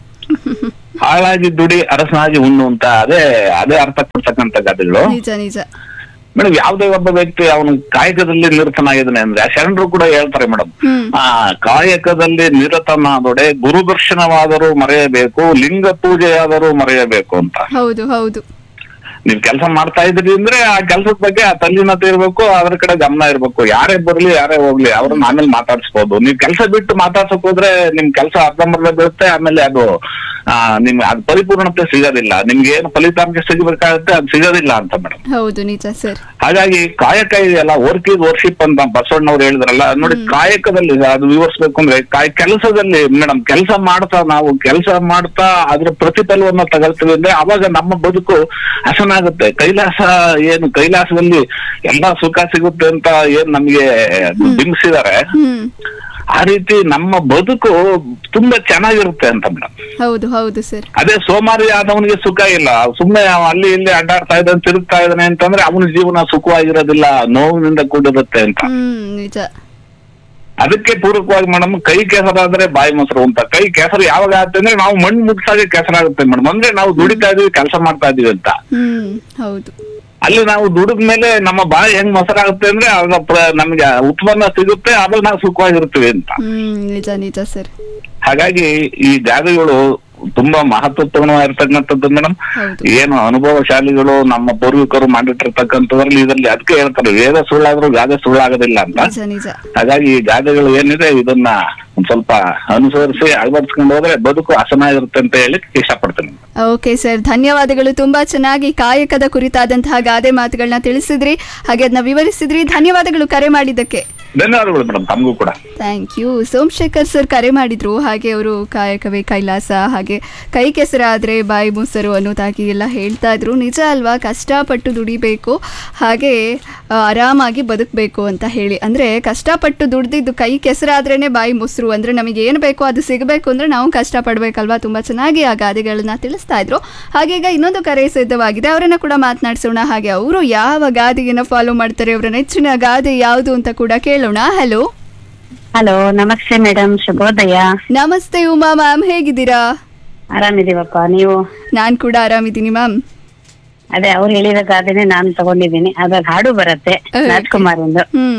ಹಾಳಾಗಿ ದುಡಿ ಅರಸನಾಗಿ ಉಣ್ಣು ಅಂತ ಅದೇ ಅದೇ ಅರ್ಥ ಕೊಡ್ತಕ್ಕಂಥ ಗಾದೆಗಳು ನಿಜ ನಿಜ ಮೇಡಮ್ ಯಾವುದೇ ಒಬ್ಬ ವ್ಯಕ್ತಿ ಅವನು ಕಾಯಕದಲ್ಲಿ ನಿರತನಾಗಿದ್ದಾನೆ ಅಂದ್ರೆ ಆ ಶರಣರು ಕೂಡ ಹೇಳ್ತಾರೆ ಮೇಡಮ್ ಹ್ಮ್ ಆ ಕಾಯಕದಲ್ಲಿ ನಿರತನಾದೊಡೆ ಗುರುದರ್ಶನವಾದರೂ ಮರೆಯಬೇಕು ಲಿಂಗ ಪೂಜೆಯಾದರೂ ಮರೆಯಬೇಕು ಅಂತ ಹೌದು ಹೌದು ನೀವ್ ಕೆಲಸ ಮಾಡ್ತಾ ಇದ್ರಿ ಅಂದ್ರೆ ಆ ಕೆಲಸದ ಬಗ್ಗೆ ಆ ತಲ್ಲಿನತೆ ಇರ್ಬೇಕು ಅದ್ರ ಕಡೆ ಗಮನ ಇರ್ಬೇಕು ಯಾರೇ ಬರ್ಲಿ ಯಾರೇ ಹೋಗ್ಲಿ ಅವ್ರನ್ನ ಆಮೇಲೆ ಮಾತಾಡ್ಸ್ಬೋದು ನೀವ್ ಕೆಲಸ ಬಿಟ್ಟು ಮಾತಾಡ್ಸಕ್ ಹೋದ್ರೆ ನಿಮ್ ಕೆಲಸ ಅರ್ಧಂಬರ್ಧ ಬೀಳುತ್ತೆ ಆಮೇಲೆ ಅದು ಆ ನಿಮ್ ಅದ್ ಪರಿಪೂರ್ಣತೆ ಸಿಗೋದಿಲ್ಲ ನಿಮ್ಗೆ ಏನು ಫಲಿತಾಂಶ ಸಿಗಬೇಕಾಗುತ್ತೆ ಅದು ಸಿಗೋದಿಲ್ಲ ಅಂತ ಮೇಡಮ್ ಹೌದು ನಿಜ ಸರ್ ಹಾಗಾಗಿ ಕಾಯಕ ಇದೆಯಲ್ಲ ವರ್ಕ್ ಇಸ್ ವರ್ಷಿಪ್ ಅಂತ ಬಸವಣ್ಣವ್ರು ಹೇಳಿದ್ರಲ್ಲ ನೋಡಿ ಕಾಯಕದಲ್ಲಿ ಅದು ವಿವರಿಸ್ಬೇಕು ಅಂದ್ರೆ ಕಾಯ ಕೆಲಸದಲ್ಲಿ ಮೇಡಮ್ ಕೆಲಸ ಮಾಡ್ತಾ ನಾವು ಕೆಲಸ ಮಾಡ್ತಾ ಅದ್ರ ಪ್ರತಿಫಲವನ್ನ ತಗೊಳ್ತೀವಿ ಅಂದ್ರೆ ಅವಾಗ ನಮ್ಮ ಬದುಕು ಹಸನಾಗುತ್ತೆ ಕೈಲಾಸ ಏನು ಕೈಲಾಸದಲ್ಲಿ ಎಲ್ಲಾ ಸುಖ ಸಿಗುತ್ತೆ ಅಂತ ಏನ್ ನಮ್ಗೆ ಬಿಂಬಿಸಿದಾರೆ ಹ್ಮ್ ಆ ರೀತಿ ನಮ್ಮ ಬದುಕು ತುಂಬಾ ಚೆನ್ನಾಗಿರುತ್ತೆ ಅಂತ ಮೇಡಮ್ ಹೌದು ಹೌದು ಸರ್ ಅದೇ ಸೋಮಾರಿ ಆದವನಿಗೆ ಸುಖ ಇಲ್ಲ ಸುಮ್ಮನೆ ಅಲ್ಲಿ ಇಲ್ಲಿ ಅಡ್ಡಾಡ್ತಾ ಇದ್ದಾನೆ ತಿರುಗ್ತಾ ಇದ್ದಾನೆ ಅಂತಂದ್ರೆ ಅವನ ಜೀವನ ಸುಖವಾಗಿರೋದಿಲ್ಲ ನೋವಿನಿಂದ ಕೂಡಿರುತ್ತೆ ಅಂತ ಹ್ಮ್ ನಿಜ ಅದಕ್ಕೆ ಪೂರಕವಾಗಿ ಮೇಡಮ್ ಕೈ ಕೆಸರಾದ್ರೆ ಬಾಯಿ ಮೊಸರು ಅಂತ ಕೈ ಕೆಸರು ಯಾವಾಗ ಆಗುತ್ತೆ ಅಂದ್ರೆ ನಾವು ಮಣ್ಣು ಮುಟ್ಸಾಗೆ ಕೆಸರಾಗುತ್ತೆ ಮೇಡಮ್ ಅಂದ್ರೆ ನಾವು ದುಡಿತಾ ಇದೀವಿ ಕೆಲಸ ಮಾಡ್ತಾ ಇದೀವಿ ಅಂತ ಹ್ಮ್ ಹೌದು ಅಲ್ಲಿ ನಾವು ದುಡಿದ ಮೇಲೆ ನಮ್ಮ ಬಾಯಿ ಹೆಂಗ್ ಮೊಸರಾಗುತ್ತೆ ಅಂದ್ರೆ ಆಗ ಪ್ರ- ನಮ್ಗೆ ಉತ್ಪನ್ನ ಸಿಗುತ್ತೆ ಆಮೇಲೆ ನಾವು ಸುಖವಾಗಿರ್ತೀವಿ ಅಂತ ಹ್ಮ್ ನಿಜ ನಿಜ ಸರ್ ಹಾಗಾಗಿ ಈ ಗಾದೆಗಳು ತುಂಬಾ ಮಹತ್ವಪೂರ್ಣವಾಗಿರ್ತಕ್ಕಂಥದ್ದು ಮೇಡಮ್ ಹೌದು ಏನು ಅನುಭವಶಾಲಿಗಳು ನಮ್ಮ ಪೂರ್ವಿಕರು ಮಾಡಿಟ್ಟಿರ್ತಕ್ಕಂಥದ್ರಲ್ಲಿ ಇದರಲ್ಲಿ ಅದಕ್ಕೆ ಹೇಳ್ತಾರೆ ವೇದ ಸುಳ್ಳಾದ್ರೂ ಗಾದೆ ಸುಳ್ಳಾಗೋದಿಲ್ಲ ಅಂತ ನಿಜ ನಿಜ ಹಾಗಾಗಿ ಈ ಗಾದೆಗಳು ಏನಿದೆ ಇದನ್ನ ಒಂದ್ ಸ್ವಲ್ಪ ಅನುಸರಿಸಿ ಅಳವಡಿಸ್ಕೊಂಡು ಹೋದ್ರೆ ಬದುಕು ಹಸನಾಗಿರುತ್ತೆ ಅಂತ ಹೇಳಿ ಇಷ್ಟಪಡ್ತೀನಿ ಓಕೆ ಸರ್ ಧನ್ಯವಾದಗಳು ತುಂಬಾ ಚೆನ್ನಾಗಿ ಕಾಯಕದ ಕುರಿತಾದಂತಹ ಗಾದೆ ಮಾತುಗಳನ್ನ ತಿಳಿಸಿದ್ರಿ ಹಾಗೆ ಅದನ್ನ ವಿವರಿಸಿದ್ರಿ ಧನ್ಯವಾದಗಳು ಕರೆ ಮಾಡಿದ್ದಕ್ಕೆ ಧನ್ಯವಾದಗಳು ಮೇಡಮ್ ತಮಗೂ ಕೂಡ ಥ್ಯಾಂಕ್ ಯು ಸೋಮಶೇಖರ್ ಸರ್ ಕರೆ ಮಾಡಿದ್ರು ಹಾಗೆ ಅವರು ಕಾಯಕವೇ ಕೈಲಾಸ ಹಾಗೆ ಕೈ ಕೆಸರಾದರೆ ಬಾಯಿ ಮೊಸರು ಅನ್ನೋದಾಗಿ ಎಲ್ಲ ಹೇಳ್ತಾ ಇದ್ರು ನಿಜ ಅಲ್ವಾ ಕಷ್ಟಪಟ್ಟು ದುಡಿಬೇಕು ಹಾಗೆ ಆ, ಆರಾಮಾಗಿ ಬದುಕಬೇಕು ಅಂತ ಹೇಳಿ ಅಂದರೆ ಕಷ್ಟಪಟ್ಟು ದುಡ್ದಿದ್ದು ಕೈ ಕೆಸರಾದ್ರೇ ಬಾಯಿ ಮೊಸರು ಅಂದರೆ ನಮಗೆ ಏನು ಬೇಕೋ ಅದು ಸಿಗಬೇಕು ಅಂದರೆ ನಾವು ಕಷ್ಟಪಡಬೇಕಲ್ವಾ ತುಂಬ ಚೆನ್ನಾಗಿ ಆ ಗಾದೆಗಳನ್ನ ತಿಳಿಸ್ತಾ ಇದ್ರು ಹಾಗೆ ಈಗ ಇನ್ನೊಂದು ಕರೆ ಸಿದ್ಧವಾಗಿದೆ ಅವರನ್ನು ಕೂಡ ಮಾತನಾಡಿಸೋಣ ಹಾಗೆ ಅವರು ಯಾವ ಗಾದೆಯನ್ನು ಫಾಲೋ ಮಾಡ್ತಾರೆ ಅವರ ನೆಚ್ಚಿನ ಗಾದೆ ಯಾವುದು ಅಂತ ಕೂಡ ಕೇಳೋಣ ಹಲೋ ಹಲೋ ನಮಸ್ತೆ ಮೇಡಮ್ ಶುಭೋದಯ ನಮಸ್ತೆ ಉಮಾ ಮ್ಯಾಮ್ ಹೇಗಿದ್ದೀರಾ ಆರಾಮಿದೀವಪ್ಪ ನೀವು ನಾನ್ ಕೂಡ ಆರಾಮಿದ್ದೀನಿ ಮ್ಯಾಮ್ ಅದೇ ಅವ್ರು ಹೇಳಿದ ಗಾದೆನೆ ನಾನು ತಗೊಂಡಿದ್ದೀನಿ ಅದ್ರಲ್ಲಿ ಹಾಡು ಬರತ್ತೆ ರಾಜ್ಕುಮಾರಿಂದು ಹ್ಮ್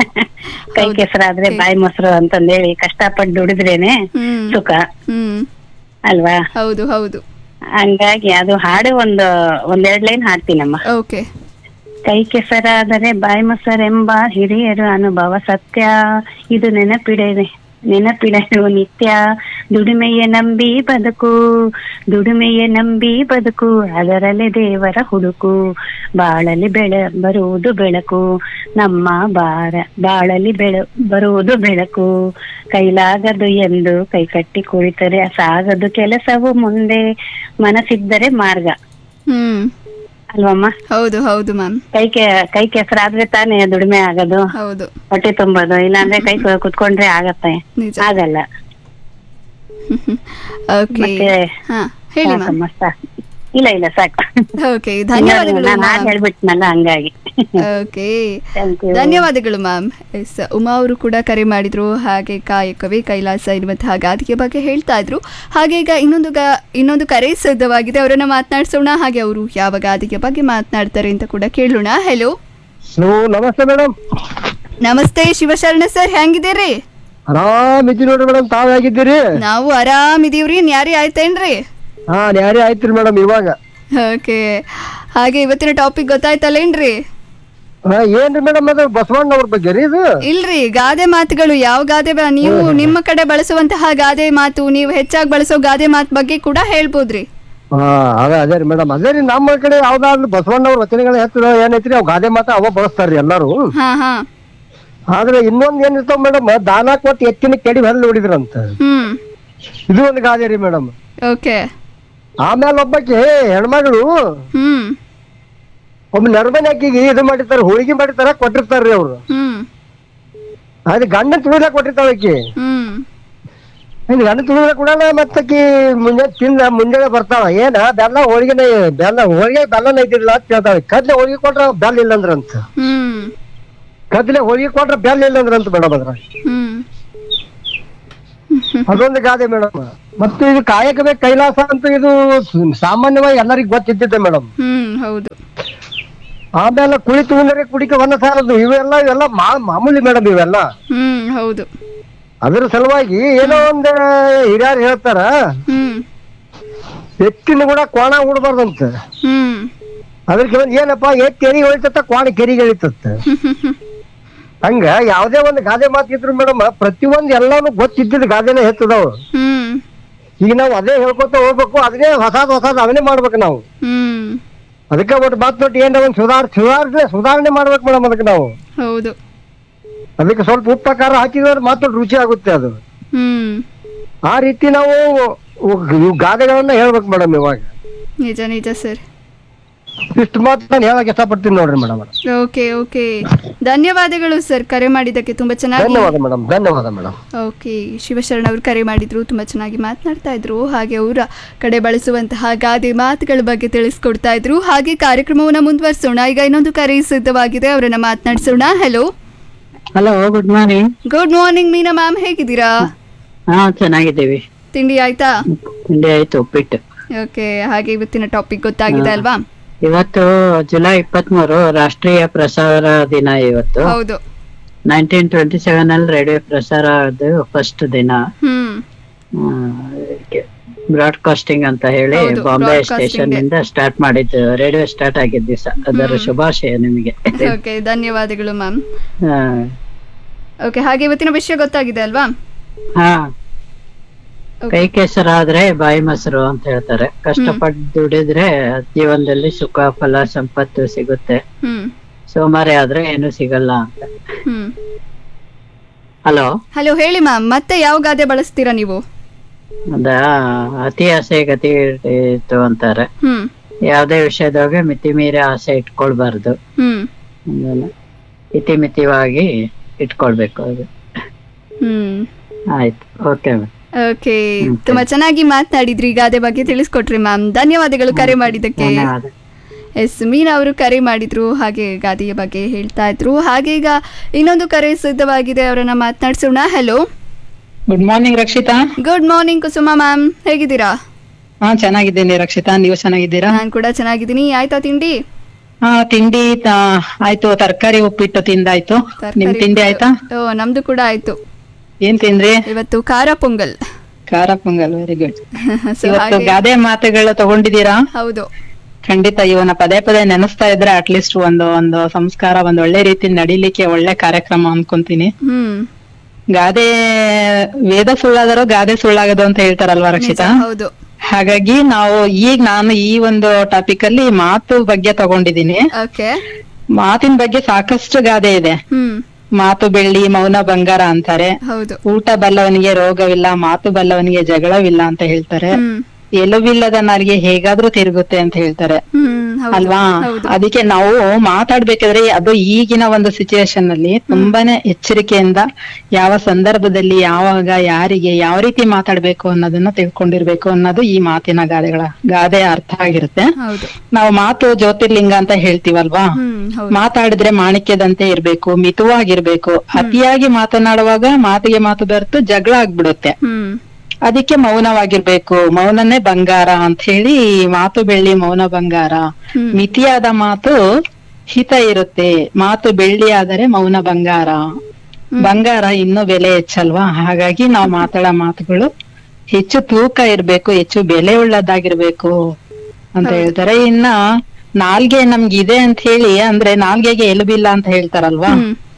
ಕೈ ಕೆಸರಾದ್ರೆ ಬಾಯಿ ಮೊಸರು ಅಂತಂದೇಳಿ ಕಷ್ಟಪಟ್ಟು ದುಡಿದ್ರೇನೆ ಹ್ಮ್ ಸುಖ ಹ್ಮ್ ಅಲ್ವಾ ಹೌದು ಹೌದು ಹಂಗಾಗಿ ಅದು ಹಾಡು ಒಂದು ಒಂದೆರಡ್ ಲೈನ್ ಹಾಡ್ತೀನಮ್ಮ ಓಕೆ ಕೈ ಕೆಸರಾದರೆ ಬಾಯಿ ಮೊಸರೆಂಬ ಹಿರಿಯರು ಅನುಭವ ಸತ್ಯ ಇದು ನೆನಪಿಡೆ ನೆನಪಿಡಲು ನಿತ್ಯ ದುಡಿಮೆಯ ನಂಬಿ ಬದುಕು ದುಡಿಮೆಯ ನಂಬಿ ಬದುಕು ಅದರಲ್ಲಿ ದೇವರ ಹುಡುಕು ಬಾಳಲಿ ಬೆಳ ಬರುವುದು ಬೆಳಕು ನಮ್ಮ ಬಾರ ಬಾಳಲಿ ಬೆಳ ಬರುವುದು ಬೆಳಕು ಕೈಲಾಗದು ಎಂದು ಕೈ ಕಟ್ಟಿ ಕುಳಿತರೆ ಸಾಗದು ಕೆಲಸವು ಮುಂದೆ ಮನಸ್ಸಿದ್ದರೆ ಮಾರ್ಗ ಹ್ಮ್ ಅಲ್ವಮ್ಮ ಹೌದು ಹೌದು ಮ್ಯಾಮ್ ಕೈ ಕೆ ಕೈ ಕೆಸರಾದ್ರೆ ತಾನೇ ದುಡಿಮೆ ಆಗೋದು ಹೌದು ಹೊಟ್ಟೆ ತುಂಬೋದು ಇಲ್ಲಾಂದ್ರೆ ಕೈ ಕು- ಕುತ್ಕೊಂಡ್ರೆ ಆಗತ್ತೆ ನಿಜ ಆಗಲ್ಲ ಓಕೆ ಮತ್ತೆ ಹಾ ಹೇಳಿ ಮ್ಯಾಮ್ ಸಾಕಮ್ಮ, ಸಾಕು. ಇಲ್ಲ ಇಲ್ಲ ಸಾಕು ಓಕೆ ಧನ್ಯವಾದಗಳು ನಾನು ಮ್ಯಾಮ್ ಹೇಳ್ಬಿಟ್ನಲ್ಲ ಹಂಗಾಗಿ ಓಕೆ Thank you. ಧನ್ಯವಾದಗಳು ಮ್ಯಾಮ್ ಎಸ್ ಉಮಾ ಅವರು ಕೂಡ ಕರೆ ಮಾಡಿದ್ರು ಹಾಗೆ ಕಾಯಕವೇ ಕೈಲಾಸ ಎನ್ನುವಂತಹ ಗಾದಿಗೆ ಬಗ್ಗೆ ಹೇಳ್ತಾ ಇದ್ರು ಹಾಗೆ ಈಗ ಇನ್ನೊಂದು ಗಾ ಇನ್ನೊಂದು ಕರೆ ಸಿದ್ಧವಾಗಿದೆ ಅವರನ್ನ ಮಾತನಾಡಿಸೋಣ ಹಾಗೆ ಅವರು ಯಾವ ಗಾದಿಗೆ ಬಗ್ಗೆ ಮಾತನಾಡ್ತಾರೆ ಅಂತ ಕೂಡ ಕೇಳೋಣ ಹೆಲೋ ನಮಸ್ತೆ ಮೇಡಮ್ ನಮಸ್ತೆ ಶಿವಶರಣ ಸರ್ ಹೆಂಗಿದ್ದೀರಿ ಆರಾಮಿದ್ದೀವಿ ನೋಡ್ರಿ ಮೇಡಮ್ ತಾವ್ ಹೇಗಿದ್ದೀರಿ ನಾವು ಆರಾಮಿದೀವ್ರಿ ನ್ಯಾರಿ ಆಯ್ತೇನ್ರಿ ಹಾ ನ್ಯಾರಿ ಆಯ್ತ್ರಿ ಮೇಡಮ್ ಇವಾಗ ಓಕೆ ಹಾಗೆ ಇವತ್ತಿನ ಟಾಪಿಕ್ ಗೊತ್ತಾಯ್ತಲ್ಲೇನ್ರಿ ಹಾ, ಏನ್ರಿ ಮೇಡಮ್ ಅದು ಬಸವಣ್ಣ ಅವ್ರ ಬಗ್ಗೆ ರೀ ಇದು ಇಲ್ರಿ ಗಾದೆ ಮಾತುಗಳು ಯಾವ ಗಾದೆ ಬ- ನೀವು ನಿಮ್ಮ ಕಡೆ ಬಳಸುವಂತಹ ಗಾದೆ ಮಾತು ನೀವು ಹೆಚ್ಚಾಗಿ ಬಳಸೋ ಗಾದೆ ಮಾತು ಬಗ್ಗೆ ಕೂಡ ಹೇಳ್ಬೋದ್ರಿ ಹಾ ಅದೇ ಅದೇ ರೀ ಮೇಡಮ್ ಅದೇ ರೀ ನಮ್ಮ ಕಡೆ ಯಾವ್ದಾದ್ರು ಬಸವಣ್ಣ ಅವ್ರ ವಚನಗಳ ಹೆಸರು ಏನೈತ್ರಿ ಅವ್ ಗಾದೆ ಮಾತ ಅವ ಬಳಸ್ತಾರ್ರಿ ಎಲ್ಲಾರು ಹಾ ಹಾ ಆದ್ರೆ ಇನ್ನೊಂದ್ ಏನಿರ್ತಾವ ಮೇಡಮ್ ದಾನ ಕೊಟ್ಟು ಎತ್ತಿನ ಕೆಡಿ ಹಲ್ಲು ಹೊಡಿದ್ರಂತ ಹ್ಮ್ ಇದು ಒಂದು ಗಾದೆ ರೀ ಮೇಡಮ್ ಓಕೆ ಆಮೇಲೆ ಒಬ್ಬಾಕಿ ಹೆಣ್ಮಗಳು ಹ್ಮ್ ಒಬ್ಬ ನರ್ಮನೆ ಅಕ್ಕಿಗೆ ಇದು ಮಾಡಿರ್ತಾರ ಹೋಳಿಗೆ ಮಾಡಿರ್ತಾರ ಕೊಟ್ಟಿರ್ತಾರ್ರಿ ಅವ್ರು ಹ್ಮ್ ಅದು ಗಂಡ ತುಳಿದ ಕೊಟ್ಟಿರ್ತಾಳ ಅಕ್ಕಿ ಹ್ಮ್ ಇನ್ನು ಗಂಡ ತುಳಿದ ಕೊಡಲ್ಲ ಮತ್ತಕ್ಕಿ ಮುಂಜಾನೆ ತಿಂದ ಮುಂಜಾನೆ ಬರ್ತಾಳ ಏನ ಬೆಲ್ಲ ಹೋಳಿಗೆನೆ ಬೆಲ್ಲ ಹೋಳಿಗೆ ಬೆಲ್ಲನ ಐತಿಲ್ಲ ಅಂತ ಕೇಳ್ತಾಳೆ ಕದ್ಲೆ ಹೋಳಿಗೆ ಕೊಟ್ರ ಬೆಲ್ಲ ಇಲ್ಲ ಅಂದ್ರಂತ ಹ್ಮ್ ಕದ್ಲೆ ಹೋಳಿಗೆ ಕೊಟ್ರ ಬೆಲ್ಲ ಇಲ್ಲ ಅಂದ್ರಂತ ಮೇಡಮ್ ಅದ್ರ ಹ್ಮ್ ಅದೊಂದು ಗಾದೆ ಮೇಡಮ್ ಮತ್ತು ಇದು ಕಾಯಕವೇ ಕೈಲಾಸ ಅಂತ ಇದು ಸಾಮಾನ್ಯವಾಗಿ ಎಲ್ಲರಿಗೂ ಗೊತ್ತಿದ್ದಿದ್ದೆ ಮೇಡಮ್ ಹ್ಮ್ ಹೌದು ಆಮೇಲೆ ಕುಳಿ ತುಂಬಿದರೆ ಕುಡಿಕೆ ಹೊನ್ನ ಸಾರದು ಇವೆಲ್ಲ ಇವೆಲ್ಲ ಮಾ- ಮಾಮೂಲಿ ಮೇಡಮ್ ಇವೆಲ್ಲ ಹ್ಮ್ ಹೌದು ಅದ್ರ ಸಲುವಾಗಿ ಏನೋ ಒಂದ್ ಹಿರಿಯರು ಹೇಳ್ತಾರ ಹ್ಮ್ ಎತ್ತಿನ ಕೂಡ ಕೋಣ ಉಡ್ಬಾರ್ದಂತ ಹ್ಮ್ ಅದಕ್ಕೆ ಒಂದ್ ಏನಪ್ಪಾ ಎತ್ ಕೆರಿಗೆ ಹೊಳಿತತ್ತ ಕೋಣ ಕೆರಿಗೆ ಎಳಿತತ್ತ ಹಂಗ ಯಾವ್ದೇ ಒಂದ್ ಗಾದೆ ಮಾತಿದ್ರು ಮೇಡಮ್ ಪ್ರತಿಯೊಂದ್ ಎಲ್ಲಾನು ಗೊತ್ತಿದ್ದಿದ್ ಗಾದೆನೇ ಹೆಚ್ಚದವು ಹ್ಮ್ ಈಗ ನಾವು ಅದೇ ಹೇಳ್ಕೊತ ಹೋಗ್ಬೇಕು ಅದನ್ನೇ ಹೊಸಾದ್ ಹೊಸಾದ್ ಅದನ್ನೇ ಮಾಡ್ಬೇಕು ನಾವು ಹ್ಮ್ ಅದಕ್ಕೆ ಒಟ್ಟು ಮಾತು ತೊಟ್ಟು ಏನ್ ಒಂದ್ ಸುಧಾರ್ ಸುಧಾರಣೆ ಸುಧಾರಣೆ ಮಾಡ್ಬೇಕು ಮೇಡಮ್ ಅದಕ್ಕೆ ನಾವು ಹೌದು ಅದಕ್ಕೆ ಸ್ವಲ್ಪ ಉಪ್ಪ ಖಾರ ಹಾಕಿದ್ರೆ ಮಾತು ರುಚಿ ಆಗುತ್ತೆ ಅದು ಹ್ಮ್ ಆ ರೀತಿ ನಾವು ಉ- ಇವ್ ಗಾದೆಗಳನ್ನ ಹೇಳ್ಬೇಕು ಮೇಡಮ್ ಇವಾಗ ನಿಜ ನಿಜ ಸರ್ ಇಷ್ಟು ಮಾತು ನಾನು ಹೇಳಕ್ ಇಷ್ಟಪಡ್ತೀನಿ ನೋಡ್ರಿ ಮೇಡಮ್ ಓಕೆ ಓಕೆ ಧನ್ಯವಾದಗಳು ಸರ್ ಕರೆ ಮಾಡಿದ್ದಕ್ಕೆ ತುಂಬಾ ಚೆನ್ನಾಗಿ ಧನ್ಯವಾದ ಮೇಡಮ್ ಧನ್ಯವಾದ ಮೇಡಮ್ ಓಕೆ ಶಿವಶರಣ ಅವರು ಕರೆ ಮಾಡಿದ್ರು ತುಂಬ ಚೆನ್ನಾಗಿ ಮಾತನಾಡ್ತಾ ಇದ್ರು ಹಾಗೆ ಅವರ ಕಡೆ ಬಳಸುವಂತಹ ಗಾದೆ ಮಾತುಗಳ ಬಗ್ಗೆ ತಿಳಿಸ್ಕೊಡ್ತಾ ಇದ್ರು ಹಾಗೆ ಕಾರ್ಯಕ್ರಮವನ್ನು ಮುಂದುವರಿಸೋಣ ಈಗ ಇನ್ನೊಂದು ಕರೆ ಸಿದ್ಧವಾಗಿದೆ ಅವರನ್ನ ಮಾತನಾಡಿಸೋಣ hello hello good morning good morning Meena ma'am ಹೇಗಿದ್ದೀರಾ ಹಾ ಚೆನ್ನಾಗಿದ್ದೀವಿ ತಿಂಡಿ ಆಯ್ತಾ ತಿಂಡಿ ಆಯ್ತು ಉಪ್ಪಿಟ್ಟು ಓಕೆ ಹಾಗೆ ಇವತ್ತಿನ ಟಾಪಿಕ್ ಗೊತ್ತಾಗಿದೆ ಹಾ. ಅಲ್ವಾ ಇವತ್ತು ಜುಲೈ ಇಪ್ಪತ್ಮೂರು ರಾಷ್ಟ್ರೀಯ ಪ್ರಸಾರ ದಿನ ಇವತ್ತು ಹೌದು ನೈನ್ಟೀನ್ ಟ್ವೆಂಟಿ ಸೆವೆನ್ ಅಲ್ಲಿ ರೇಡಿಯೋ ಪ್ರಸಾರ ಫಸ್ಟ್ ದಿನ ಹ್ಮ್ ಬ್ರಾಡ್ಕಾಸ್ಟಿಂಗ್ ಅಂತ ಹೇಳಿ ಹೌದು, ಬಾಂಬೆ broadcasting ಸ್ಟೇಷನ್ day. ಇಂದ ಸ್ಟಾರ್ಟ್ ಮಾಡಿದ್ದು ರೇಡಿಯೋ ಸ್ಟಾರ್ಟ್ ಆಗಿದ್ದ ದಿವಸ ಅದರ ಹ್ಮ್. ಶುಭಾಶಯ ನಿಮಗೆ ಓಕೆ ಧನ್ಯವಾದಗಳು ಮ್ಯಾಮ್ ಹಾ. ಓಕೆ ಹಾಗೆ ಇವತ್ತಿನ ವಿಷಯ ಗೊತ್ತಾಗಿದೆ ಅಲ್ವಾ ಹಾ ಕೈ ಕೆಸರಾದ್ರೆ ಬಾಯಿ ಮೊಸರು ಅಂತ ಹೇಳ್ತಾರೆ ಕಷ್ಟಪಟ್ಟು ದುಡಿದ್ರೆ ಜೀವನದಲ್ಲಿ ಸುಖ ಫಲ ಸಂಪತ್ತು ಸಿಗುತ್ತೆ ಹ್ಮ್ ಸೋಮಾರಿ ಆದ್ರೆ ಏನು ಸಿಗಲ್ಲ ಅಂತ ಹ್ಮ್ ಹಲೋ ಹಲೋ ಹೇಳಿ ಮ್ಯಾಮ್ ಮತ್ತೆ ಯಾವ ಗಾದೆ ಬಳಸ್ತೀರಾ ನೀವು ಅದ ಅತಿ ಆಸೆ ಗತಿ ಇತ್ತು ಅಂತಾರೆ ಹ್ಮ್ ಯಾವ್ದೇ ವಿಷಯದಾಗ ಮಿತಿ ಮೀರಿ ಆಸೆ ಇಟ್ಕೊಳ್ಬಾರ್ದು ಹ್ಮ್ ಆಮೇಲೆ ಇತಿಮಿತಿವಾಗಿ ಇಟ್ಕೊಳ್ಬೇಕು ಅದು ಹ್ಮ್ ಆಯ್ತು ಓಕೆ ಓಕೆ ತುಂಬಾ ಚೆನ್ನಾಗಿ ಮಾತನಾಡಿದ್ರಿ ಗಾದೆ ಬಗ್ಗೆ ತಿಳಿಸ್ಕೊಟ್ರಿ ಮ್ಯಾಮ್ ಧನ್ಯವಾದಗಳು ಕರೆ ಮಾಡಿದ್ದಕ್ಕೆ ಧನ್ಯವಾದ ಎಸ್ ಮೀನಾ ಅವರು ಕರೆ ಮಾಡಿದ್ರು ಹಾಗೆ ಗಾದೆಯ ಬಗ್ಗೆ ಹೇಳ್ತಾ ಇದ್ರು ಹಾಗೆ ಈಗ ಇನ್ನೊಂದು ಕರೆ ಸಿದ್ಧವಾಗಿದೆ ಅವರನ್ನ ಮಾತನಾಡ್ಸೋಣ hello good morning Rakshitha good morning Kusuma ma'am ಹೇಗಿದ್ದೀರಾ ಹಾ ಚೆನ್ನಾಗಿದ್ದೀನಿ ರಕ್ಷಿತಾ ನೀವು ಚೆನ್ನಾಗಿದ್ದೀರಾ ನಾನು ಕೂಡ ಚೆನ್ನಾಗಿದ್ದೀನಿ ಆಯ್ತಾ ತಿಂಡಿ ಹಾ ತಿಂಡಿ ತ- ಆಯ್ತು ತರಕಾರಿ ಉಪ್ಪಿಟ್ಟು ತಿಂದಾಯ್ತು ನಿಮ್ ತಿಂಡಿ ಆಯ್ತಾ ಓ ನಮ್ದು ಕೂಡ ಆಯ್ತು ಏನ್ ತಿಂದ್ರಿ ಇವತ್ತು ಖಾರ ಪೊಂಗಲ್ ಖಾರ ಪೊಂಗಲ್ ವೆರಿ ಗುಡ್ So ಇವತ್ತು ಹಾಗೆ- ಗಾದೆ ಮಾತುಗಳು ತಗೊಂಡಿದ್ದೀರಾ ಹೌದು ಖಂಡಿತ ಇವನ್ನ ಪದೇ ಪದೇ ನೆನೆಸ್ತಾ ಇದ್ರೆ ಅಟ್ಲೀಸ್ಟ್ ಒಂದು ಒಂದು ಸಂಸ್ಕಾರ ಒಂದ್ ಒಳ್ಳೆ ರೀತಿ ನಡಿಲಿಕ್ಕೆ ಒಳ್ಳೆ ಕಾರ್ಯಕ್ರಮ ಅನ್ಕೊಂತೀನಿ ಹ್ಮ್ ಗಾದೆ ವೇದ ಸುಳ್ಳಾದರೂ ಗಾದೆ ಸುಳ್ಳಾಗದು ಅಂತ ಹೇಳ್ತಾರಲ್ವಾ ರಕ್ಷಿತಾ ನಿಜ, ಹೌದು ಹಾಗಾಗಿ ನಾವು ಈಗ ನಾನು ಈ ಒಂದು ಟಾಪಿಕ್ ಅಲ್ಲಿ ಮಾತು ಬಗ್ಗೆ ತಗೊಂಡಿದ್ದೀನಿ ಓಕೆ ಮಾತಿನ ಬಗ್ಗೆ ಸಾಕಷ್ಟು ಗಾದೆ ಇದೆ ಹ್ಮ್ ಮಾತು ಬೆಳ್ಳಿ ಮೌನ ಬಂಗಾರ ಅಂತಾರೆ ಹೌದು ಊಟ ಬಲ್ಲವನಿಗೆ ರೋಗವಿಲ್ಲ ಮಾತು ಬಲ್ಲವನಿಗೆ ಜಗಳವಿಲ್ಲ ಅಂತ ಹೇಳ್ತಾರೆ ಹ್ಮ್ ಎಲುವಿಲ್ಲದ ನಾರಿಗೆ ಹೇಗಾದ್ರೂ ತಿರುಗುತ್ತೆ ಅಂತ ಹೇಳ್ತಾರೆ ಹ್ಮ್ ಹೌದು, ಅಲ್ವಾ ಹೌದು ಅದಕ್ಕೆ ನಾವು ಮಾತಾಡ್ಬೇಕಾದ್ರೆ ಅದು ಈಗಿನ ಒಂದು ಸಿಚುವೇಶನ್ ಅಲ್ಲಿ ತುಂಬಾನೇ ಎಚ್ಚರಿಕೆಯಿಂದ ಯಾವ ಸಂದರ್ಭದಲ್ಲಿ ಯಾವಾಗ ಯಾರಿಗೆ ಯಾವ ರೀತಿ ಮಾತಾಡ್ಬೇಕು ಅನ್ನೋದನ್ನ ತಿಳ್ಕೊಂಡಿರ್ಬೇಕು ಅನ್ನೋದು ಈ ಮಾತಿನ ಗಾದೆಗಳ ಗಾದೆ ಅರ್ಥ ಆಗಿರುತ್ತೆ ಹೌದು ನಾವು ಮಾತು ಜ್ಯೋತಿರ್ಲಿಂಗ ಅಂತ ಹೇಳ್ತೀವಲ್ವಾ ಹ್ಮ್ ಹೌದು ಮಾತಾಡಿದ್ರೆ ಮಾಣಿಕ್ಯದಂತೆ ಇರ್ಬೇಕು ಮಿತವಾಗಿರ್ಬೇಕು ಅತಿಯಾಗಿ ಮಾತನಾಡುವಾಗ ಮಾತಿಗೆ ಮಾತು ಬೆರೆತು ಜಗಳ ಆಗ್ಬಿಡುತ್ತೆ ಹ್ಮ್ ಅದಕ್ಕೆ ಮೌನವಾಗಿರ್ಬೇಕು ಮೌನನೇ ಬಂಗಾರ ಅಂತ ಹೇಳಿ ಮಾತು ಬೆಳ್ಳಿ ಮೌನ ಬಂಗಾರ ಮಿತಿಯಾದ ಮಾತು ಹಿತ ಇರುತ್ತೆ ಮಾತು ಬೆಳ್ಳಿ ಆದರೆ ಮೌನ ಬಂಗಾರ ಬಂಗಾರ ಇನ್ನೂ ಬೆಲೆ ಹೆಚ್ಚಲ್ವಾ ಹಾಗಾಗಿ ನಾವು ಮಾತಾಡೋ ಮಾತುಗಳು ಹೆಚ್ಚು ತೂಕ ಇರ್ಬೇಕು ಹೆಚ್ಚು ಬೆಲೆ ಉಳ್ಳದಾಗಿರ್ಬೇಕು ಅಂತ ಹೇಳ್ತಾರೆ ಇನ್ನ ನಾಲ್ಗೆ ನಮ್ಗೆ ಇದೆ ಅಂತ ಹೇಳಿ ಅಂದ್ರೆ ನಾಲ್ಗೆಗೆ ಎಲುಬಿಲ್ಲ ಅಂತ ಹೇಳ್ತಾರಲ್ವಾ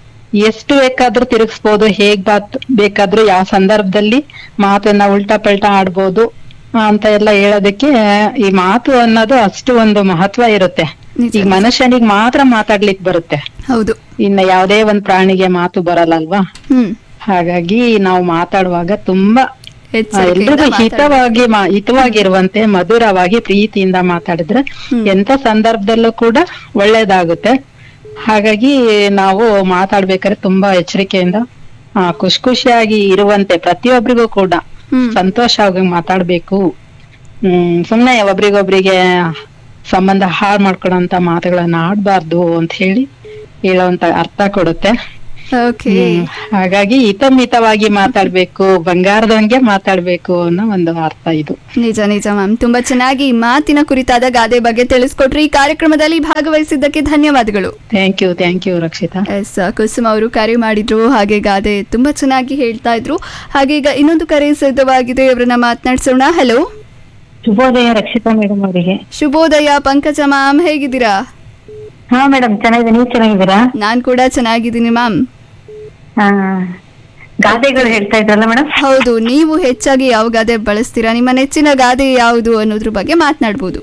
ಎಷ್ಟು ಬೇಕಾದ್ರೂ ತಿರುಗಿಸ್ಬೋದು ಹೇಗ್ ಬಾತ್ ಬೇಕಾದ್ರೂ ಯಾವ ಸಂದರ್ಭದಲ್ಲಿ ಮಾತನ್ನ ಉಲ್ಟಾ ಪಲ್ಟಾ ಆಡ್ಬೋದು ಅಂತ ಎಲ್ಲ ಹೇಳೋದಕ್ಕೆ ಈ ಮಾತು ಅನ್ನೋದು ಅಷ್ಟು ಒಂದು ಮಹತ್ವ ಇರುತ್ತೆ ಈಗ ಮನುಷ್ಯನಿಗೆ ಮಾತ್ರ ಮಾತಾಡ್ಲಿಕ್ ಬರುತ್ತೆ ಹೌದು ಇನ್ನ ಯಾವುದೇ ಒಂದ್ ಪ್ರಾಣಿಗೆ ಮಾತು ಬರಲ್ಲ ಅಲ್ವಾ ಹ್ಮ್ ಹಾಗಾಗಿ ನಾವು ಮಾತಾಡುವಾಗ ತುಂಬಾ ಎಚ್ಚರಿಕೆಯಿಂದ ಎಲ್ರಿಗೂ ಮಾತಾಡಿ. ಹಿತವಾಗಿ ಮಾ- ಹಿತವಾಗಿರುವಂತೆ ಮಧುರವಾಗಿ ಪ್ರೀತಿಯಿಂದ ಮಾತಾಡಿದ್ರೆ ಎಂತ ಸಂದರ್ಭದಲ್ಲೂ ಕೂಡ ಒಳ್ಳೇದಾಗುತ್ತೆ ಹಾಗಾಗಿ ನಾವು ಮಾತಾಡ್ಬೇಕಾದ್ರೆ ತುಂಬಾ ಎಚ್ಚರಿಕೆಯಿಂದ ಆ, ಖುಷಿ ಖುಷಿಯಾಗಿ ಇರುವಂತೆ ಪ್ರತಿಯೊಬ್ಬರಿಗೂ ಕೂಡ ಸಂತೋಷವಾಗಿ ಮಾತಾಡ್ಬೇಕು ಹ್ಮ್ ಸುಮ್ನೆ ಒಬ್ರಿಗೊಬ್ರಿಗೆ ಸಂಬಂಧ ಹಾಳು ಮಾಡ್ಕೊಳಂತ ಮಾತುಗಳನ್ನ ಆಡ್ಬಾರ್ದು ಅಂತ ಹೇಳಿ ಹೇಳುವಂತ ಅರ್ಥ ಕೊಡುತ್ತೆ ಓಕೆ ಹ್ಮ್. ಹಾಗಾಗಿ ಹಿತಮಿತವಾಗಿ ಮಾತಾಡ್ಬೇಕು ಬಂಗಾರದಂಗೆ ಮಾತಾಡ್ಬೇಕು ಅನ್ನೋ ಒಂದು ಅರ್ಥ ಇದು ನಿಜ ನಿಜ ಮ್ಯಾಮ್ ತುಂಬಾ ಚೆನ್ನಾಗಿ ಮಾತಿನ ಕುರಿತಾದ ಗಾದೆ ಬಗ್ಗೆ ತಿಳಿಸ್ಕೊಟ್ರಿ ಈ ಕಾರ್ಯಕ್ರಮದಲ್ಲಿ ಭಾಗವಹಿಸಿದ್ದಕ್ಕೆ ಧನ್ಯವಾದಗಳು thank you thank you Rakshitha S Kusum ಅವರು ಕರೆ ಮಾಡಿದ್ರು ಹಾಗೆ ಗಾದೆ ತುಂಬಾ ಚೆನ್ನಾಗಿ ಹೇಳ್ತಾ ಇದ್ರು ಹಾಗೆ ಈಗ ಇನ್ನೊಂದು ಕರೆ ಸಿದ್ಧವಾಗಿದೆ ಅವರನ್ನ ಮಾತನಾಡ್ಸೋಣ ಹಲೋ ಶುಭೋದಯ ರಕ್ಷಿತಾ ಮೇಡಮ್ ಅವರಿಗೆ ಶುಭೋದಯ ಪಂಕಜ ಮ್ಯಾಮ್ ಹೇಗಿದ್ದೀರಾ ಹಾ ಮೇಡಮ್ ಚೆನ್ನಾಗಿದೆ ನೀವು ಚೆನ್ನಾಗಿದ್ದೀರಾ ನಾನ್ ಕೂಡ ಚೆನ್ನಾಗಿದ್ದೀನಿ ಮ್ಯಾಮ್ ಹಾ ಗಾದೆಗಳು ಹೇಳ್ತಾ ಇದ್ರಲ್ಲ ಮೇಡಮ್ ಹೌದು ನೀವು ಹೆಚ್ಚಾಗಿ ಯಾವ ಗಾದೆ ಬಳಸ್ತೀರಾ ನಿಮ್ಮ ನೆಚ್ಚಿನ ಗಾದೆ ಯಾವುದು ಅನ್ನೋದ್ರ ಬಗ್ಗೆ ಮಾತನಾಡ್ಬೋದು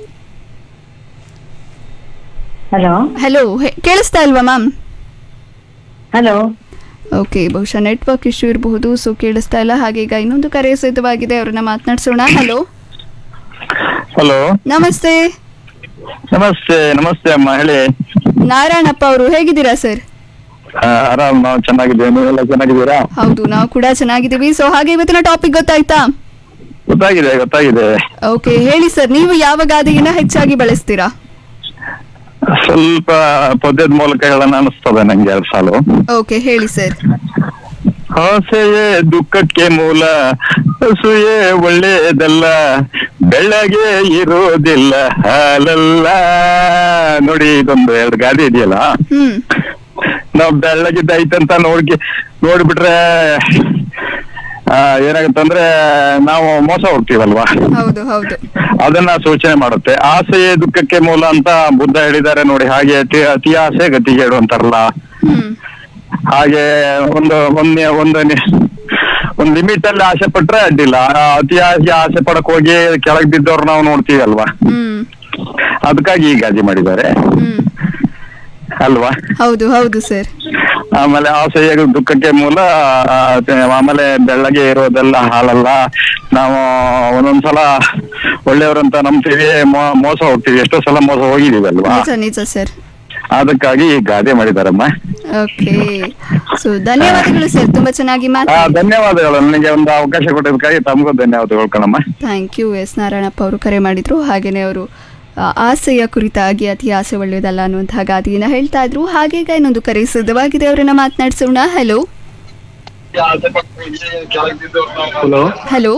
ಹಲೋ ಹಲೋ ಕೇಳಿಸ್ತಾ ಇಲ್ವಾ ಮ್ಯಾಮ್ ಹಲೋ ಓಕೆ ಬಹುಶಃ ನೆಟ್ವರ್ಕ್ ಇಶ್ಯೂ ಇರಬಹುದು ಸೊ ಕೇಳಿಸ್ತಾ ಇಲ್ಲ ಹಾಗೆ ಈಗ ಇನ್ನೊಂದು ಕರೆ ಸಿದ್ಧವಾಗಿದೆ ಅವ್ರನ್ನ ಮಾತನಾಡ್ಸೋಣ ಹಲೋ ಹಲೋ ನಮಸ್ತೆ ನಮಸ್ತೆ ನಮಸ್ತೆ ಅಮ್ಮ ಹೇಳಿ ನಾರಾಯಣಪ್ಪ ಅವರು ಹೇಗಿದ್ದೀರಾ ಸರ್ ಆ, ಆರಾಮ್ ನಾವು ಚೆನ್ನಾಗಿದ್ದೇವೆ ನೀವೆಲ್ಲ ಚೆನ್ನಾಗಿದ್ದೀರಾ ಹೌದು ನಾವು ಕೂಡ ಚೆನ್ನಾಗಿದ್ದೀವಿ ಸೊ ಹಾಗೆ ಇವತ್ತಿನ ಟಾಪಿಕ್ ಗೊತ್ತಾಯ್ತಾ ಗೊತ್ತಾಗಿದೆ ಗೊತ್ತಾಗಿದೆ ಓಕೆ ಹೇಳಿ ಸರ್ ನೀವು ಯಾವ ಗಾದೆಯನ್ನ ಹೆಚ್ಚಾಗಿ ಬಳಸ್ತೀರಾ ಸ್ವಲ್ಪ ಪದ್ಯದ ಮೂಲಕ ಹೇಳೋಣ ಅನಿಸ್ತದೆ ನಂಗೆ ಎರಡು ಸಾಲು ಓಕೆ ಹೇಳಿ ಸರ್ ಆಸೆಯೇ ದುಃಖಕ್ಕೆ ಮೂಲ ಹಸುಯೇ ಒಳ್ಳೆಯದಲ್ಲ ಬೆಳಗ್ಗೆ ಇರೋದಿಲ್ಲ ಹಾಲಲ್ಲ ನೋಡಿ ಇದೊಂದು ಎರಡು ಗಾಡಿ ಇದೆಯಲ್ಲ ಹ್ಮ್ ನಾವ್ ಬೆಳ್ಳಗಿದ್ದೈತಂತ ನೋಡ್ಕಿ ನೋಡ್ಬಿಟ್ರೆ ಆ, ಏನಾಗುತ್ತಂದ್ರೆ ನಾವು ಮೋಸ ಹೋಗ್ತೀವಲ್ವಾ ಹೌದು ಹೌದು ಅದನ್ನ ಸೂಚನೆ ಮಾಡುತ್ತೆ ಆಸೆಯೇ ದುಃಖಕ್ಕೆ ಮೂಲ ಅಂತ ಬುದ್ಧ ಹೇಳಿದ್ದಾರೆ ನೋಡಿ ಹಾಗೆ ಅತಿ ಅತಿ ಆಸೆ ಗತಿಗೇಡು ಅಂತಾರಲ್ಲ ಹಾಗೆ ಒಂದು ಒಂದ್ ಒಂದು ನಿ- ಒಂದ್ ಲಿಮಿಟ್ ಅಲ್ಲಿ ಆಸೆ ಪಟ್ರೆ ಅಡ್ಡಿಲ್ಲ ಆ, ಅತಿ ಆಸೆ ಆಸೆ ಪಡಕ್ ಹೋಗಿ ಕೆಳಗ್ ಬಿದ್ದವ್ರು ನಾವು ನೋಡ್ತೀವಲ್ವಾ ಹ್ಮ್ ಅದಕ್ಕಾಗಿ ಈ ಗಾದಿ ಮಾಡಿದ್ದಾರೆ ಅಲ್ವಾ ಹೌದು ಹೌದು ಸರ್ ಆಮೇಲೆ ಆಸೆಯ ದುಃಖಕ್ಕೆ ಮೂಲ ಆ, ಆಮೇಲೆ ಬೆಳ್ಳಗೆ ಇರೋದೆಲ್ಲ ಹಾಲಲ್ಲ ನಾವು ಒಂದೊಂದ್ಸಲ ಒಳ್ಳೆಯವ್ರಂತ ನಂಬ್ತೀವಿ ಮೋ- ಮೋಸ ಹೋಗ್ತೀವಿ ಎಷ್ಟೋ ಸಲ ಮೋಸ ಹೋಗಿದೀವಿ ಅಲ್ವಾ ನಿಜ ನಿಜ ಸರ್ ಅದಕ್ಕಾಗಿ ಈ ಗಾದೆ ಮಾಡಿದಾರಮ್ಮ ಓಕೆ ಸೊ ಧನ್ಯವಾದಗಳು ಸರ್ ತುಂಬಾ ಚೆನ್ನಾಗಿ ಆ, ಮಾತಾಡಿ ಧನ್ಯವಾದಗಳು ನನಗೆ ಒಂದು ಅವಕಾಶ ಕೊಟ್ಟಿದ್ದಕ್ಕಾಗಿ ತಮಗೂ ಧನ್ಯವಾದಗಳು ಕಣಮ್ಮ ಥ್ಯಾಂಕ್ ಯು ಎಸ್ ನಾರಾಯಣಪ್ಪ ಅವರು ಕರೆ ಮಾಡಿದ್ರು ಹಾಗೇನೆ ಅವರು ಆ, ಆಸೆಯ ಕುರಿತಾಗಿ ಅತಿ ಆಸೆ ಒಳ್ಳೆಯದಲ್ಲ ಅನ್ನುವಂತಹ ಗಾದೆಯನ್ನ ಹೇಳ್ತಾ ಇದ್ರು ಹಾಗೆ ಈಗ ಇನ್ನೊಂದು ಕರೆ ಸಿದ್ಧವಾಗಿದೆ ಅವರನ್ನ ಮಾತನಾಡಿಸೋಣ ಹಲೋ ಹಲೋ ಹಲೋ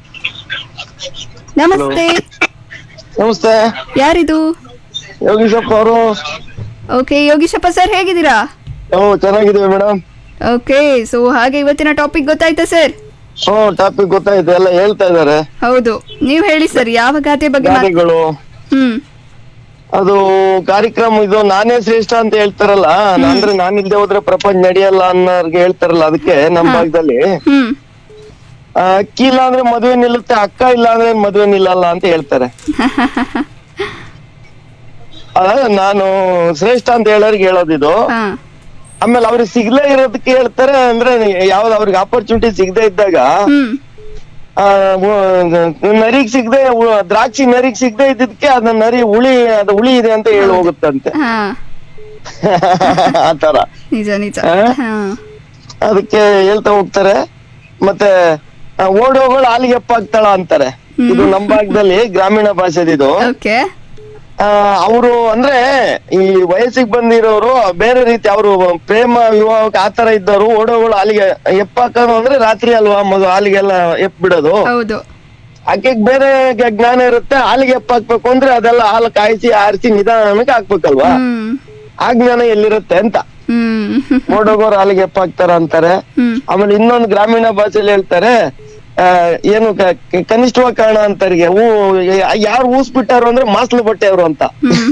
ನಮಸ್ತೆ ನಮಸ್ತೆ ಯಾರಿದು ಯೋಗೀಶಪ್ಪ ಅವರು ಓಕೆ ಯೋಗೀಶಪ್ಪ ಸರ್ ಹೇಗಿದ್ದೀರಾ ಓ ಚೆನ್ನಾಗಿದ್ದೀವಿ ಮೇಡಮ್ ಓಕೆ ಸೊ ಹಾಗೆ ಇವತ್ತಿನ ಟಾಪಿಕ್ ಗೊತ್ತಾಯ್ತಾ ಸರ್ ಹ್ಞೂ ಟಾಪಿಕ್ ಗೊತ್ತಾಯ್ತು ಎಲ್ಲ ಹೇಳ್ತಾ ಇದ್ದಾರೆ ಹೌದು ನೀವು ಹೇಳಿ ಸರ್ ಯಾವ ಗಾದೆ ಬಗ್ಗೆ ಮಾತ್- ಗಾದೆಗಳು ಹ್ಮ್ ಅದು ಕಾರ್ಯಕ್ರಮ ಇದು ನಾನೇ ಶ್ರೇಷ್ಠ ಅಂತ ಹೇಳ್ತಾರಲ್ಲ ಅಂದ್ರೆ ನಾನಿಲ್ದೆ ಹೋದ್ರೆ ಪ್ರಪಂಚ ನಡೆಯಲ್ಲ ಅನ್ನೋರ್ಗೆ ಹೇಳ್ತಾರಲ್ಲ ಅದಕ್ಕೆ ನಮ್ಮ ಭಾಗದಲ್ಲಿ ಹ್ಮ್ ಆ, ಅಕ್ಕಿ ಇಲ್ಲ ಅಂದ್ರೆ ಮದುವೆ ನಿಲ್ಲುತ್ತೆ ಅಕ್ಕ ಇಲ್ಲ ಅಂದ್ರೆ ಮದುವೆ ನಿಲ್ಲಲ್ಲ ಅಂತ ಹೇಳ್ತಾರೆ ಆ, ನಾನು ಶ್ರೇಷ್ಠ ಅಂತ ಹೇಳೋರ್ಗೆ ಹೇಳೋದಿದು ಆಮೇಲೆ ಅವ್ರಿಗೆ ಸಿಗ್ಲೇ ಇರೋದಕ್ಕೆ ಹೇಳ್ತಾರೆ ಅಂದ್ರೆ ಯಾವ್ದು ಅವ್ರಿಗೆ ಆಪರ್ಚುನಿಟಿ ಸಿಗದೆ ಇದ್ದಾಗ ಆ, ಉ- ನರಿಗ್ ಸಿಗದೆ ದ್ರಾಕ್ಷಿ ನರಿಗ್ ಸಿಗದೆ ಇದ್ದಿದ್ಕೆ ಅದನ್ನ ನರಿ ಹುಳಿ ಅದು ಹುಳಿ ಇದೆ ಅಂತ ಹೇಳಿ ಹೋಗುತ್ತಂತೆ ಹಾ ಆತರ ನಿಜ ನಿಜ ಹಾ ಅದಕ್ಕೆ ಹೇಳ್ತಾ ಹೋಗ್ತಾರೆ ಮತ್ತೆ ಆ, ಓಡೋಗಳು ಹಾಲಿಗೆ ಎಪ್ಪಾಗ್ತಾಳ ಅಂತಾರೆ ಇದು ನಮ್ಮ ಭಾಗದಲ್ಲಿ ಗ್ರಾಮೀಣ ಭಾಷೆದಿದು ಓಕೆ ಅವರು ಅಂದ್ರೆ ಈ ವಯಸ್ಸಿಗೆ ಬಂದಿರೋರು ಬೇರೆ ರೀತಿ ಅವರು ಪ್ರೇಮ ವಿವಾಹಕ್ಕೆ ಆತರ ಇದ್ದವರು ಓಡೋಗಳು ಹಾಲಿಗೆ ಎಪ್ಪಾಕೋದು ಅಂದ್ರೆ ರಾತ್ರಿ ಅಲ್ವಾ ಮಗು ಹಾಲಿಗೆಲ್ಲ ಎಪ್ ಬಿಡೋದು ಹೌದು ಆಕೆಗ್ ಬೇರೆ ಗ- ಜ್ಞಾನ ಇರುತ್ತೆ ಹಾಲಿಗೆ ಎಪ್ಪ ಹಾಕ್ಬೇಕು ಅಂದ್ರೆ ಅದೆಲ್ಲ ಹಾಲು ಕಾಯಿಸಿ ಆರಿಸಿ ನಿಧಾನಕ್ಕೆ ಹಾಕ್ಬೇಕಲ್ವಾ ಆ ಜ್ಞಾನ ಎಲ್ಲಿರುತ್ತೆ ಅಂತ ಹ್ಮ್ ಓಡೋಗೋರು ಹಾಲಿಗೆ ಎಪ್ಪ ಹಾಕ್ತಾರ ಅಂತಾರೆ ಆಮೇಲೆ ಇನ್ನೊಂದು ಗ್ರಾಮೀಣ ಭಾಷೆಯಲ್ಲಿ ಹೇಳ್ತಾರೆ ಆ, ಏನು ಕ- ಕ- ಕನಿಷ್ಠವಾಗಿ ಕಾರಣ ಅಂತಾರಿಗೆ ಹೂ ಯಾರು ಊಸ್ ಬಿಟ್ಟಾರು ಅಂದ್ರೆ ಮಾಸ್ಲು ಬಟ್ಟೆ ಅವರು ಅಂತ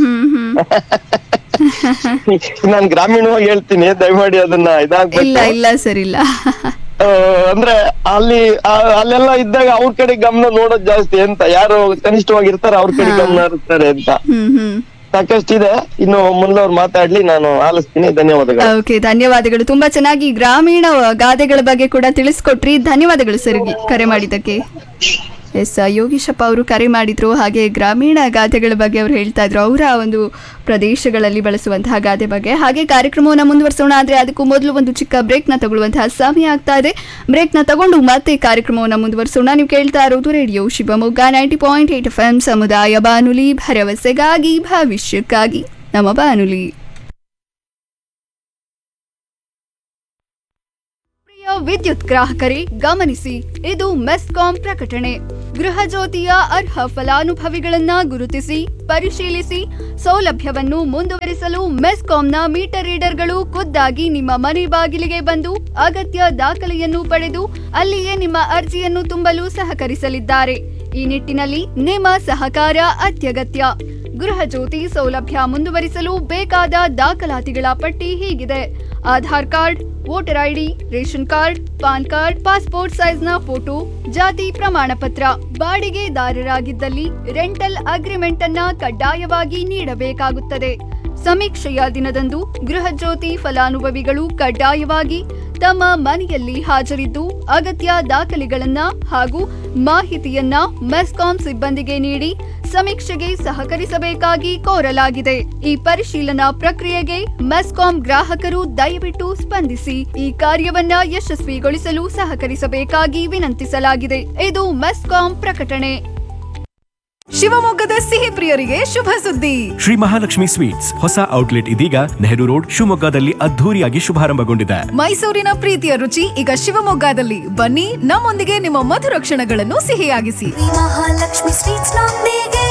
ನಾನ್ ಗ್ರಾಮೀಣವಾಗಿ ಹೇಳ್ತೀನಿ ದಯಮಾಡಿ ಅದನ್ನ ಇಲ್ಲ ಇದಾಗ್ಬೇಕು ಇಲ್ಲ ಸರ್ ಇಲ್ಲ ಆ, ಅಂದ್ರೆ ಅಲ್ಲಿ ಆ- ಅಲ್ಲೆಲ್ಲ ಇದ್ದಾಗ ಅವ್ರ ಕಡೆ ಗಮನ ನೋಡೋದ್ ಜಾಸ್ತಿ ಅಂತ ಯಾರು ಕನಿಷ್ಠವಾಗಿರ್ತಾರ ಅವ್ರ ಕಡೆ ಗಮನ ಇರ್ತಾರೆ ಅಂತ ಹ್ಮ್ ಹ್ಮ್ ಸಾಕಷ್ಟಿದೆ ಇನ್ನು ಮುಂದವ್ರು ಮಾತಾಡ್ಲಿ ನಾನು ಆಲಿಸ್ತೀನಿ ಧನ್ಯವಾದಗಳು ಓಕೆ ಧನ್ಯವಾದಗಳು ತುಂಬಾ ಚೆನ್ನಾಗಿ ಗ್ರಾಮೀಣ ಗಾದೆಗಳ ಬಗ್ಗೆ ಕೂಡ ತಿಳಿಸ್ಕೊಟ್ರಿ ಧನ್ಯವಾದಗಳು ಸರ್ ಕರೆ ಮಾಡಿದ್ದಕ್ಕೆ ಎಸ್ ಯೋಗೀಶಪ್ಪ ಅವರು ಕರೆ ಮಾಡಿದ್ರು ಹಾಗೆ ಗ್ರಾಮೀಣ ಗಾದೆಗಳ ಬಗ್ಗೆ ಅವರು ಹೇಳ್ತಾ ಇದ್ರು ಅವರ ಒಂದು ಪ್ರದೇಶಗಳಲ್ಲಿ ಬಳಸುವಂತಹ ಗಾದೆ ಬಗ್ಗೆ ಹಾಗೆ ಕಾರ್ಯಕ್ರಮವನ್ನು ಮುಂದುವರಿಸೋಣ ಆದ್ರೆ ಅದಕ್ಕೂ ಮೊದಲು ಒಂದು ಚಿಕ್ಕ ಬ್ರೇಕ್ನ ತಗೊಳ್ಳುವಂತಹ ಸಮಯ ಆಗ್ತಾ ಇದೆ ಬ್ರೇಕ್ನ ತಗೊಂಡು ಮತ್ತೆ ಕಾರ್ಯಕ್ರಮವನ್ನು ಮುಂದುವರಿಸೋಣ ನೀವು ಕೇಳ್ತಾ ಇರೋದು radio Shivamogga ninety point eight F M ಸಮುದಾಯ ಬಾನುಲಿ ಭರವಸೆಗಾಗಿ ಭವಿಷ್ಯಕ್ಕಾಗಿ ನಮ್ಮ ಬಾನುಲಿ ಪ್ರಿಯ ವಿದ್ಯುತ್ ಗ್ರಾಹಕರೇ ಗಮನಿಸಿ ಇದು ಮೆಸ್ಕಾಂ ಪ್ರಕಟಣೆ ಗೃಹ ಜ್ಯೋತಿಯ ಅರ್ಹ ಫಲಾನುಭವಿಗಳನ್ನ ಗುರುತಿಸಿ ಪರಿಶೀಲಿಸಿ ಸೌಲಭ್ಯವನ್ನು ಮುಂದುವರಿಸಲು ಮೆಸ್ಕಾಂನ ಮೀಟರ್ ರೀಡರ್ಗಳು ಖುದ್ದಾಗಿ ನಿಮ್ಮ ಮನೆ ಬಾಗಿಲಿಗೆ ಬಂದು ಅಗತ್ಯ ದಾಖಲೆಯನ್ನು ಪಡೆದು ಅಲ್ಲಿಯೇ ನಿಮ್ಮ ಅರ್ಜಿಯನ್ನು ತುಂಬಲು ಸಹಕರಿಸಲಿದ್ದಾರೆ ಈ ನಿಟ್ಟಿನಲ್ಲಿ ನಿಮ್ಮ ಸಹಕಾರ ಅತ್ಯಗತ್ಯ ಗೃಹ ಜ್ಯೋತಿ ಸೌಲಭ್ಯ ಮುಂದುವರಿಸಲು ಬೇಕಾದ ದಾಖಲಾತಿಗಳ ಪಟ್ಟಿ ಹೀಗಿದೆ Aadhaar card voter ID ration card PAN card passport ಸೈಜ್ನ ಫೋಟೋ ಜಾತಿ ಪ್ರಮಾಣ ಪತ್ರ ಬಾಡಿಗೆದಾರರಾಗಿದ್ದಲ್ಲಿ ರೆಂಟಲ್ ಅಗ್ರಿಮೆಂಟ್ ಅನ್ನ ಕಡ್ಡಾಯವಾಗಿ ನೀಡಬೇಕಾಗುತ್ತದೆ ಸಮೀಕ್ಷೆಯ ದಿನದಂದು ಗೃಹ ಜ್ಯೋತಿ ಫಲಾನುಭವಿಗಳು ಕಡ್ಡಾಯವಾಗಿ ತಮ್ಮ ಮನೆಯಲ್ಲಿ ಹಾಜರಿದ್ದು ಅಗತ್ಯ ದಾಖಲೆಗಳನ್ನ ಹಾಗೂ ಮಾಹಿತಿಯನ್ನ ಮೆಸ್ಕಾಂ ಸಿಬ್ಬಂದಿಗೆ ನೀಡಿ ಸಮೀಕ್ಷೆಗೆ ಸಹಕರಿಸಬೇಕಾಗಿ ಕೋರಲಾಗಿದೆ ಈ ಪರಿಶೀಲನಾ ಪ್ರಕ್ರಿಯೆಗೆ ಮೆಸ್ಕಾಂ ಗ್ರಾಹಕರು ದಯವಿಟ್ಟು ಸ್ಪಂದಿಸಿ ಈ ಕಾರ್ಯವನ್ನ ಯಶಸ್ವಿಗೊಳಿಸಲು ಸಹಕರಿಸಬೇಕಾಗಿ ವಿನಂತಿಸಲಾಗಿದೆ ಇದು ಮೆಸ್ಕಾಂ ಪ್ರಕಟಣೆ ಶಿವಮೊಗ್ಗದ ಸಿಹಿ ಪ್ರಿಯರಿಗೆ ಶುಭ ಸುದ್ದಿ ಶ್ರೀ ಮಹಾಲಕ್ಷ್ಮಿ ಸ್ವೀಟ್ಸ್ ಹೊಸ ಔಟ್ಲೆಟ್ ಇದೀಗ ನೆಹರು ರೋಡ್ ಶಿವಮೊಗ್ಗದಲ್ಲಿ ಅದ್ಧೂರಿಯಾಗಿ ಶುಭಾರಂಭಗೊಂಡಿದೆ ಮೈಸೂರಿನ ಪ್ರೀತಿಯ ರುಚಿ ಈಗ ಶಿವಮೊಗ್ಗದಲ್ಲಿ ಬನ್ನಿ ನಮ್ಮೊಂದಿಗೆ ನಿಮ್ಮ ಮಧುರ ಕ್ಷಣಗಳನ್ನು ಸಿಹಿಯಾಗಿಸಿ ಮಹಾಲಕ್ಷ್ಮಿ ಸ್ವೀಟ್ಸ್ ನೊಂದಿಗೆ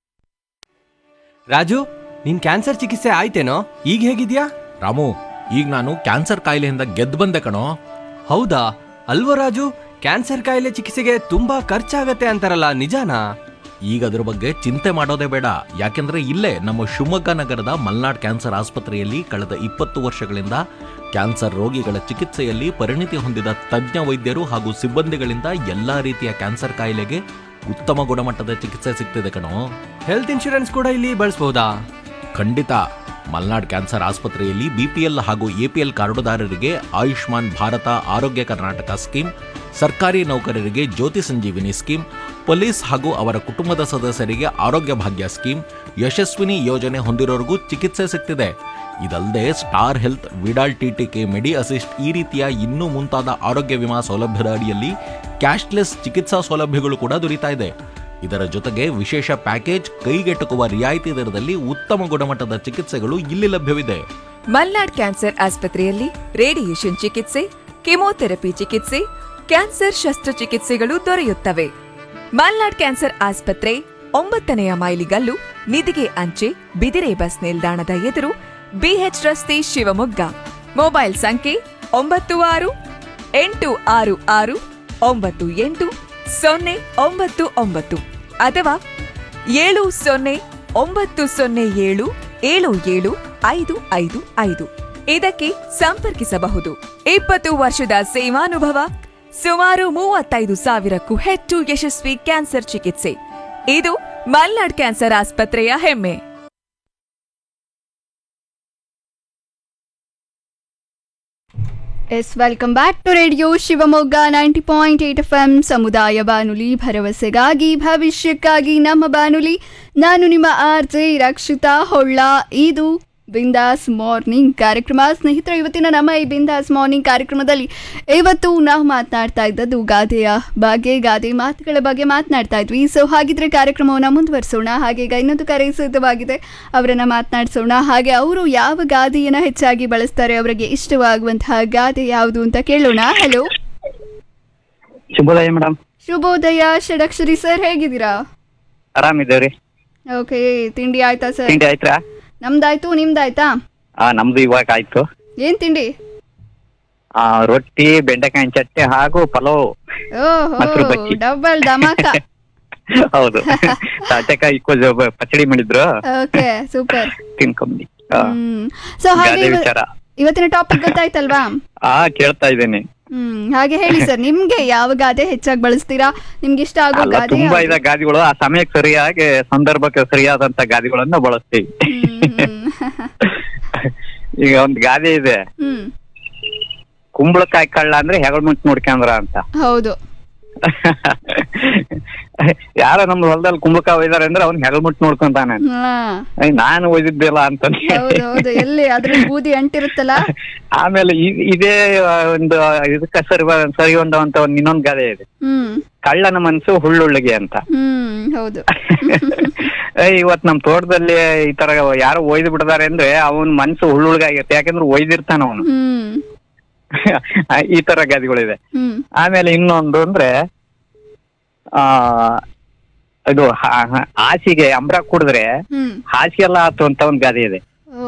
ರಾಜು ನಿನ್ ಕ್ಯಾನ್ಸರ್ ಚಿಕಿತ್ಸೆ ಆಯ್ತೇನೋ ಈಗ ಹೇಗಿದ್ಯಾ ರಾಮು ಈಗ ನಾನು ಕ್ಯಾನ್ಸರ್ ಕಾಯಿಲೆಯಿಂದ ಗೆದ್ದು ಬಂದೆ ಕಣೋ ಹೌದಾ ಅಲ್ವೋ ರಾಜು ಕ್ಯಾನ್ಸರ್ ಕಾಯಿಲೆ ಚಿಕಿತ್ಸೆಗೆ ತುಂಬಾ ಖರ್ಚಾಗತ್ತೆ ಅಂತಾರಲ್ಲ ನಿಜಾನಾ ಈಗ ಅದ್ರ ಬಗ್ಗೆ ಚಿಂತೆ ಮಾಡೋದೇ ಬೇಡ ಯಾಕೆಂದ್ರೆ ಇಲ್ಲೇ ನಮ್ಮ ಶಿವಮೊಗ್ಗ ನಗರದ ಮಲ್ನಾಡ್ ಕ್ಯಾನ್ಸರ್ ಆಸ್ಪತ್ರೆಯಲ್ಲಿ ಕಳೆದ ಇಪ್ಪತ್ತು ವರ್ಷಗಳಿಂದ ಕ್ಯಾನ್ಸರ್ ರೋಗಿಗಳ ಚಿಕಿತ್ಸೆಯಲ್ಲಿ ಪರಿಣಿತಿ ಹೊಂದಿದ ತಜ್ಞ ವೈದ್ಯರು ಹಾಗೂ ಸಿಬ್ಬಂದಿಗಳಿಂದ ಎಲ್ಲಾ ರೀತಿಯ ಕ್ಯಾನ್ಸರ್ ಕಾಯಿಲೆಗೆ ಉತ್ತಮ ಗುಣಮಟ್ಟದ ಚಿಕಿತ್ಸೆ ಸಿಗ್ತಿದೆ ಕಣೋ ಹೆಲ್ತ್ ಇನ್ಶೂರೆನ್ಸ್ ಕೂಡ ಇಲ್ಲಿ ಬಳಸಬಹುದಾ ಖಂಡಿತ ಮಲ್ನಾಡ್ ಕ್ಯಾನ್ಸರ್ ಆಸ್ಪತ್ರೆಯಲ್ಲಿ ಬಿಪಿಎಲ್ ಹಾಗೂ ಎಪಿಎಲ್ ಕಾರ್ಡುದಾರರಿಗೆ ಆಯುಷ್ಮಾನ್ ಭಾರತ ಆರೋಗ್ಯ ಕರ್ನಾಟಕ ಸ್ಕೀಮ್ ಸರ್ಕಾರಿ ನೌಕರರಿಗೆ ಜ್ಯೋತಿ ಸಂಜೀವಿನಿ ಸ್ಕೀಮ್ ಪೊಲೀಸ್ ಹಾಗೂ ಅವರ ಕುಟುಂಬದ ಸದಸ್ಯರಿಗೆ ಆರೋಗ್ಯ ಭಾಗ್ಯ ಸ್ಕೀಮ್ ಯಶಸ್ವಿನಿ ಯೋಜನೆ ಹೊಂದಿರೋರಿಗೂ ಚಿಕಿತ್ಸೆ ಸಿಗ್ತಿದೆ ಇದಲ್ಲದೆ star health Vidal TTK medi assist ಈ ರೀತಿಯ ಇನ್ನೂ ಮುಂತಾದ ಆರೋಗ್ಯ ವಿಮಾ ಸೌಲಭ್ಯದ ಅಡಿಯಲ್ಲಿ ಕ್ಯಾಶ್ಲೆಸ್ ಚಿಕಿತ್ಸಾ ಸೌಲಭ್ಯಗಳು ಕೂಡ ದೊರೀತಾ ಇದೆ ಇದರ ಜೊತೆಗೆ ವಿಶೇಷ ಪ್ಯಾಕೇಜ್ ಕೈಗೆಟುಕುವ ರಿಯಾಯಿತಿ ದರದಲ್ಲಿ ಉತ್ತಮ ಗುಣಮಟ್ಟದ ಚಿಕಿತ್ಸೆಗಳು ಇಲ್ಲಿ ಲಭ್ಯವಿದೆ ಮಲ್ನಾಡ್ ಕ್ಯಾನ್ಸರ್ ಆಸ್ಪತ್ರೆಯಲ್ಲಿ ರೇಡಿಯೇಷನ್ ಚಿಕಿತ್ಸೆ ಕೆಮೊಥೆರಪಿ ಚಿಕಿತ್ಸೆ ಕ್ಯಾನ್ಸರ್ ಶಸ್ತ್ರಚಿಕಿತ್ಸೆಗಳು ದೊರೆಯುತ್ತವೆ ಮಲ್ನಾಡ್ ಕ್ಯಾನ್ಸರ್ ಆಸ್ಪತ್ರೆ ಒಂಬತ್ತನೆಯ ಮೈಲಿಗಲ್ಲು ನಿಧಿಗೆ ಅಂಚೆ ಬಿದಿರೆ ಬಸ್ ನಿಲ್ದಾಣದ ಎದುರು ಬಿಎಚ್ ರಸ್ತೆ ಶಿವಮೊಗ್ಗ ಮೊಬೈಲ್ ಸಂಖ್ಯೆ ಒಂಬತ್ತು ಆರು ಎಂಟು ಆರು ಆರು ಒಂಬತ್ತು ಎಂಟು ಸೊನ್ನೆ ಒಂಬತ್ತು ಒಂಬತ್ತು ಅಥವಾ ಏಳು ಸೊನ್ನೆ ಒಂಬತ್ತು ಸೊನ್ನೆ ಏಳು ಏಳು ಏಳು ಐದು ಐದು ಐದು ಇದಕ್ಕೆ ಸಂಪರ್ಕಿಸಬಹುದು ಇಪ್ಪತ್ತು ವರ್ಷದ ಸೇವಾನುಭವ ಸುಮಾರು ಮೂವತ್ತೈದು ಸಾವಿರಕ್ಕೂ ಹೆಚ್ಚು ಯಶಸ್ವಿ ಕ್ಯಾನ್ಸರ್ ಚಿಕಿತ್ಸೆ ಇದು ಮಲ್ನಾಡ್ ಕ್ಯಾನ್ಸರ್ ಆಸ್ಪತ್ರೆಯ ಹೆಮ್ಮೆ yes welcome back to radio Shivamogga ninety point eight F M ಸಮುದಾಯ ಬಾನುಲಿ ಭರವಸೆಗಾಗಿ ಭವಿಷ್ಯಕ್ಕಾಗಿ ನಮ್ಮ ಬಾನುಲಿ ನಾನು ನಿಮ್ಮ ಆರ್ ಜೆ ರಕ್ಷಿತಾ ಹೊಳ್ಳ ಇದು ಬಿಂದಾಸ್ ಮಾರ್ನಿಂಗ್ ಕಾರ್ಯಕ್ರಮ ಸ್ನೇಹಿತರೆ ಇವತ್ತಿನ ನಮ್ಮ ಈ ಬಿಂದಾಸ್ ಮಾರ್ನಿಂಗ್ ಕಾರ್ಯಕ್ರಮದಲ್ಲಿ ಇವತ್ತು ನಾವು ಮಾತನಾಡ್ತಾ ಇದ್ದದ್ದು ಗಾದೆಯ ಬಗ್ಗೆ ಗಾದೆ ಮಾತುಗಳ ಬಗ್ಗೆ ಮಾತನಾಡ್ತಾ ಇದ್ವಿ ಸೊ ಹಾಗಿದ್ರೆ ಕಾರ್ಯಕ್ರಮವನ್ನು ಮುಂದುವರಿಸೋಣ ಹಾಗೆ ಈಗ ಇನ್ನೊಂದು ಕರೆ ಸಿದ್ಧವಾಗಿದೆ ಅವರನ್ನ ಮಾತನಾಡಿಸೋಣ ಹಾಗೆ ಅವರು ಯಾವ ಗಾದೆಯನ್ನ ಹೆಚ್ಚಾಗಿ ಬಳಸ್ತಾರೆ ಅವರಿಗೆ ಇಷ್ಟವಾಗುವಂತಹ ಗಾದೆ ಯಾವುದು ಅಂತ ಕೇಳೋಣ ಹಲೋ ಶುಭೋದಯ ಮೇಡಮ್ ಶುಭೋದಯ ಷಡಕ್ಷರಿ ಸರ್ ಹೇಗಿದ್ದೀರಾ ಆರಾಮಿದ್ದೇವ್ರಿ ಓಕೆ ತಿಂಡಿ ಆಯ್ತಾ ಸರ್ ತಿಂಡಿ ಆಯ್ತಾ ನಮ್ದಾಯ್ತು ನಿಮ್ದಾಯ್ತಾ ಆ ನಮ್ದು ಇವಾಗ ಆಯ್ತು ಏನ್ ತಿಂಡಿ ಆ ರೊಟ್ಟಿ ಬೆಂಡೆಕಾಯಿ ಚಟ್ನಿ ಹಾಗೂ ಪಲಾವ್ ಮೊಸರು ಓಹೋ ಬಜ್ಜಿ. ಡಬಲ್ ಧಮಾಕ ಹೌದು ಸೌತೆಕಾಯಿ ಕೊಂಚ ಪಚಡಿ ಮಾಡಿದ್ರು ಓಕೆ ಸೂಪರ್ ತಿನ್ಕೊಂಡಿ ಆ, ಹ್ಮ್ ಸೊ ಹಾಗೆ ಗಾದೆ ಇವ- ವಿಚಾರ ಇವತ್ತಿನ ಟಾಪಿಕ್ ಗೊತ್ತಾಯ್ತಲ್ವಾ ಆ ಕೇಳ್ತಾ ಇದ್ದೇನೆ ಹ್ಮ್ ಹಾಗೆ ಹೇಳಿ ಸರ್ ನಿಮ್ಗೆ ಯಾವ ಗಾದೆ ಹೆಚ್ಚಾಗಿ ಬಳಸ್ತೀರಾ ನಿಮ್ಗೆ ಇಷ್ಟ ಆಗೋ ಅಲ್ಲ ಗಾದೆ ತುಂಬಾ ಯಾವ್ದು? ಇದೆ ಗಾದಿಗಳು ಆ ಸಮಯಕ್ಕೆ ಸರಿಯಾಗಿ ಸಂದರ್ಭಕ್ಕೆ ಸರಿಯಾದಂತ ಗಾದಿಗಳನ್ನ ಬಳಸ್ತೀವಿ ಈಗ ಒಂದ್ ಗಾದೆ ಇದೆ ಹ್ಮ್ ಕುಂಬಳಕಾಯಿ ಕಳ್ಳ ಅಂದ್ರೆ ಹೆಗಲ್ ಮುಂಚ್ ನೋಡ್ಕೊಂಡ್ರ ಅಂತ ಹೌದು ಯಾರ ನಮ್ ಹೊಲದಲ್ಲಿ ಕುಂಬಳಕಾಯಿ ಒಯ್ದಾರೆ ಅಂದ್ರೆ ಅವ್ನ್ ಹೆಗಲ್ ಮುಟ್ ನೋಡ್ಕೊಂತಾನೆ ಹಾ ಐ, ನಾನು ಒಯ್ದಿದ್ದಿಲ್ಲ ಅಂತ ಹೌದು ಹೌದು ಎಲ್ಲಿ ಅದ್ರಲ್ಲಿ ಬೂದಿ ಅಂಟಿರುತ್ತಲ್ಲ ಆಮೇಲೆ ಇ- ಇದೇ ಆ, ಒಂದು ಇದಕ್ಕ ಸರಿ ಬ- ಸರಿ ಹೊಂದುವಂತ ಒಂದ್ ಇನ್ನೊಂದ್ ಗಾದೆ ಇದೆ ಹ್ಮ್ ಕಳ್ಳನ ಮನ್ಸು ಹುಳ್ಳುಳ್ಳಿಗೆ ಅಂತ ಹ್ಮ್ ಹೌದು ಏ, ಇವತ್ ನಮ್ ತೋಟದಲ್ಲಿ ಈ ತರ ಯಾರೋ ಒಯ್ದು ಬಿಡದಾರೆ ಅಂದ್ರೆ ಅವನ್ ಮನ್ಸು ಹುಳ್ಳುಳ್ಗಾಗಿರುತ್ತೆ ಯಾಕಂದ್ರೆ ಒಯ್ದಿರ್ತಾನ ಅವನು ಹ್ಮ್ ಈ ತರ ಗಾದಿಗಳಿದೆ ಹ್ಮ್ ಆಮೇಲೆ ಇನ್ನೊಂದು ಅಂದ್ರೆ ಆ ಇದು ಹಾ- ಹಾ- ಹಾಸಿಗೆ ಅಂಬ್ರ ಕುಡಿದ್ರೆ ಹ್ಮ್ ಹಾಸಿಗೆ ಎಲ್ಲ ಆತು ಅಂತ ಒಂದ್ ಗಾದೆ ಇದೆ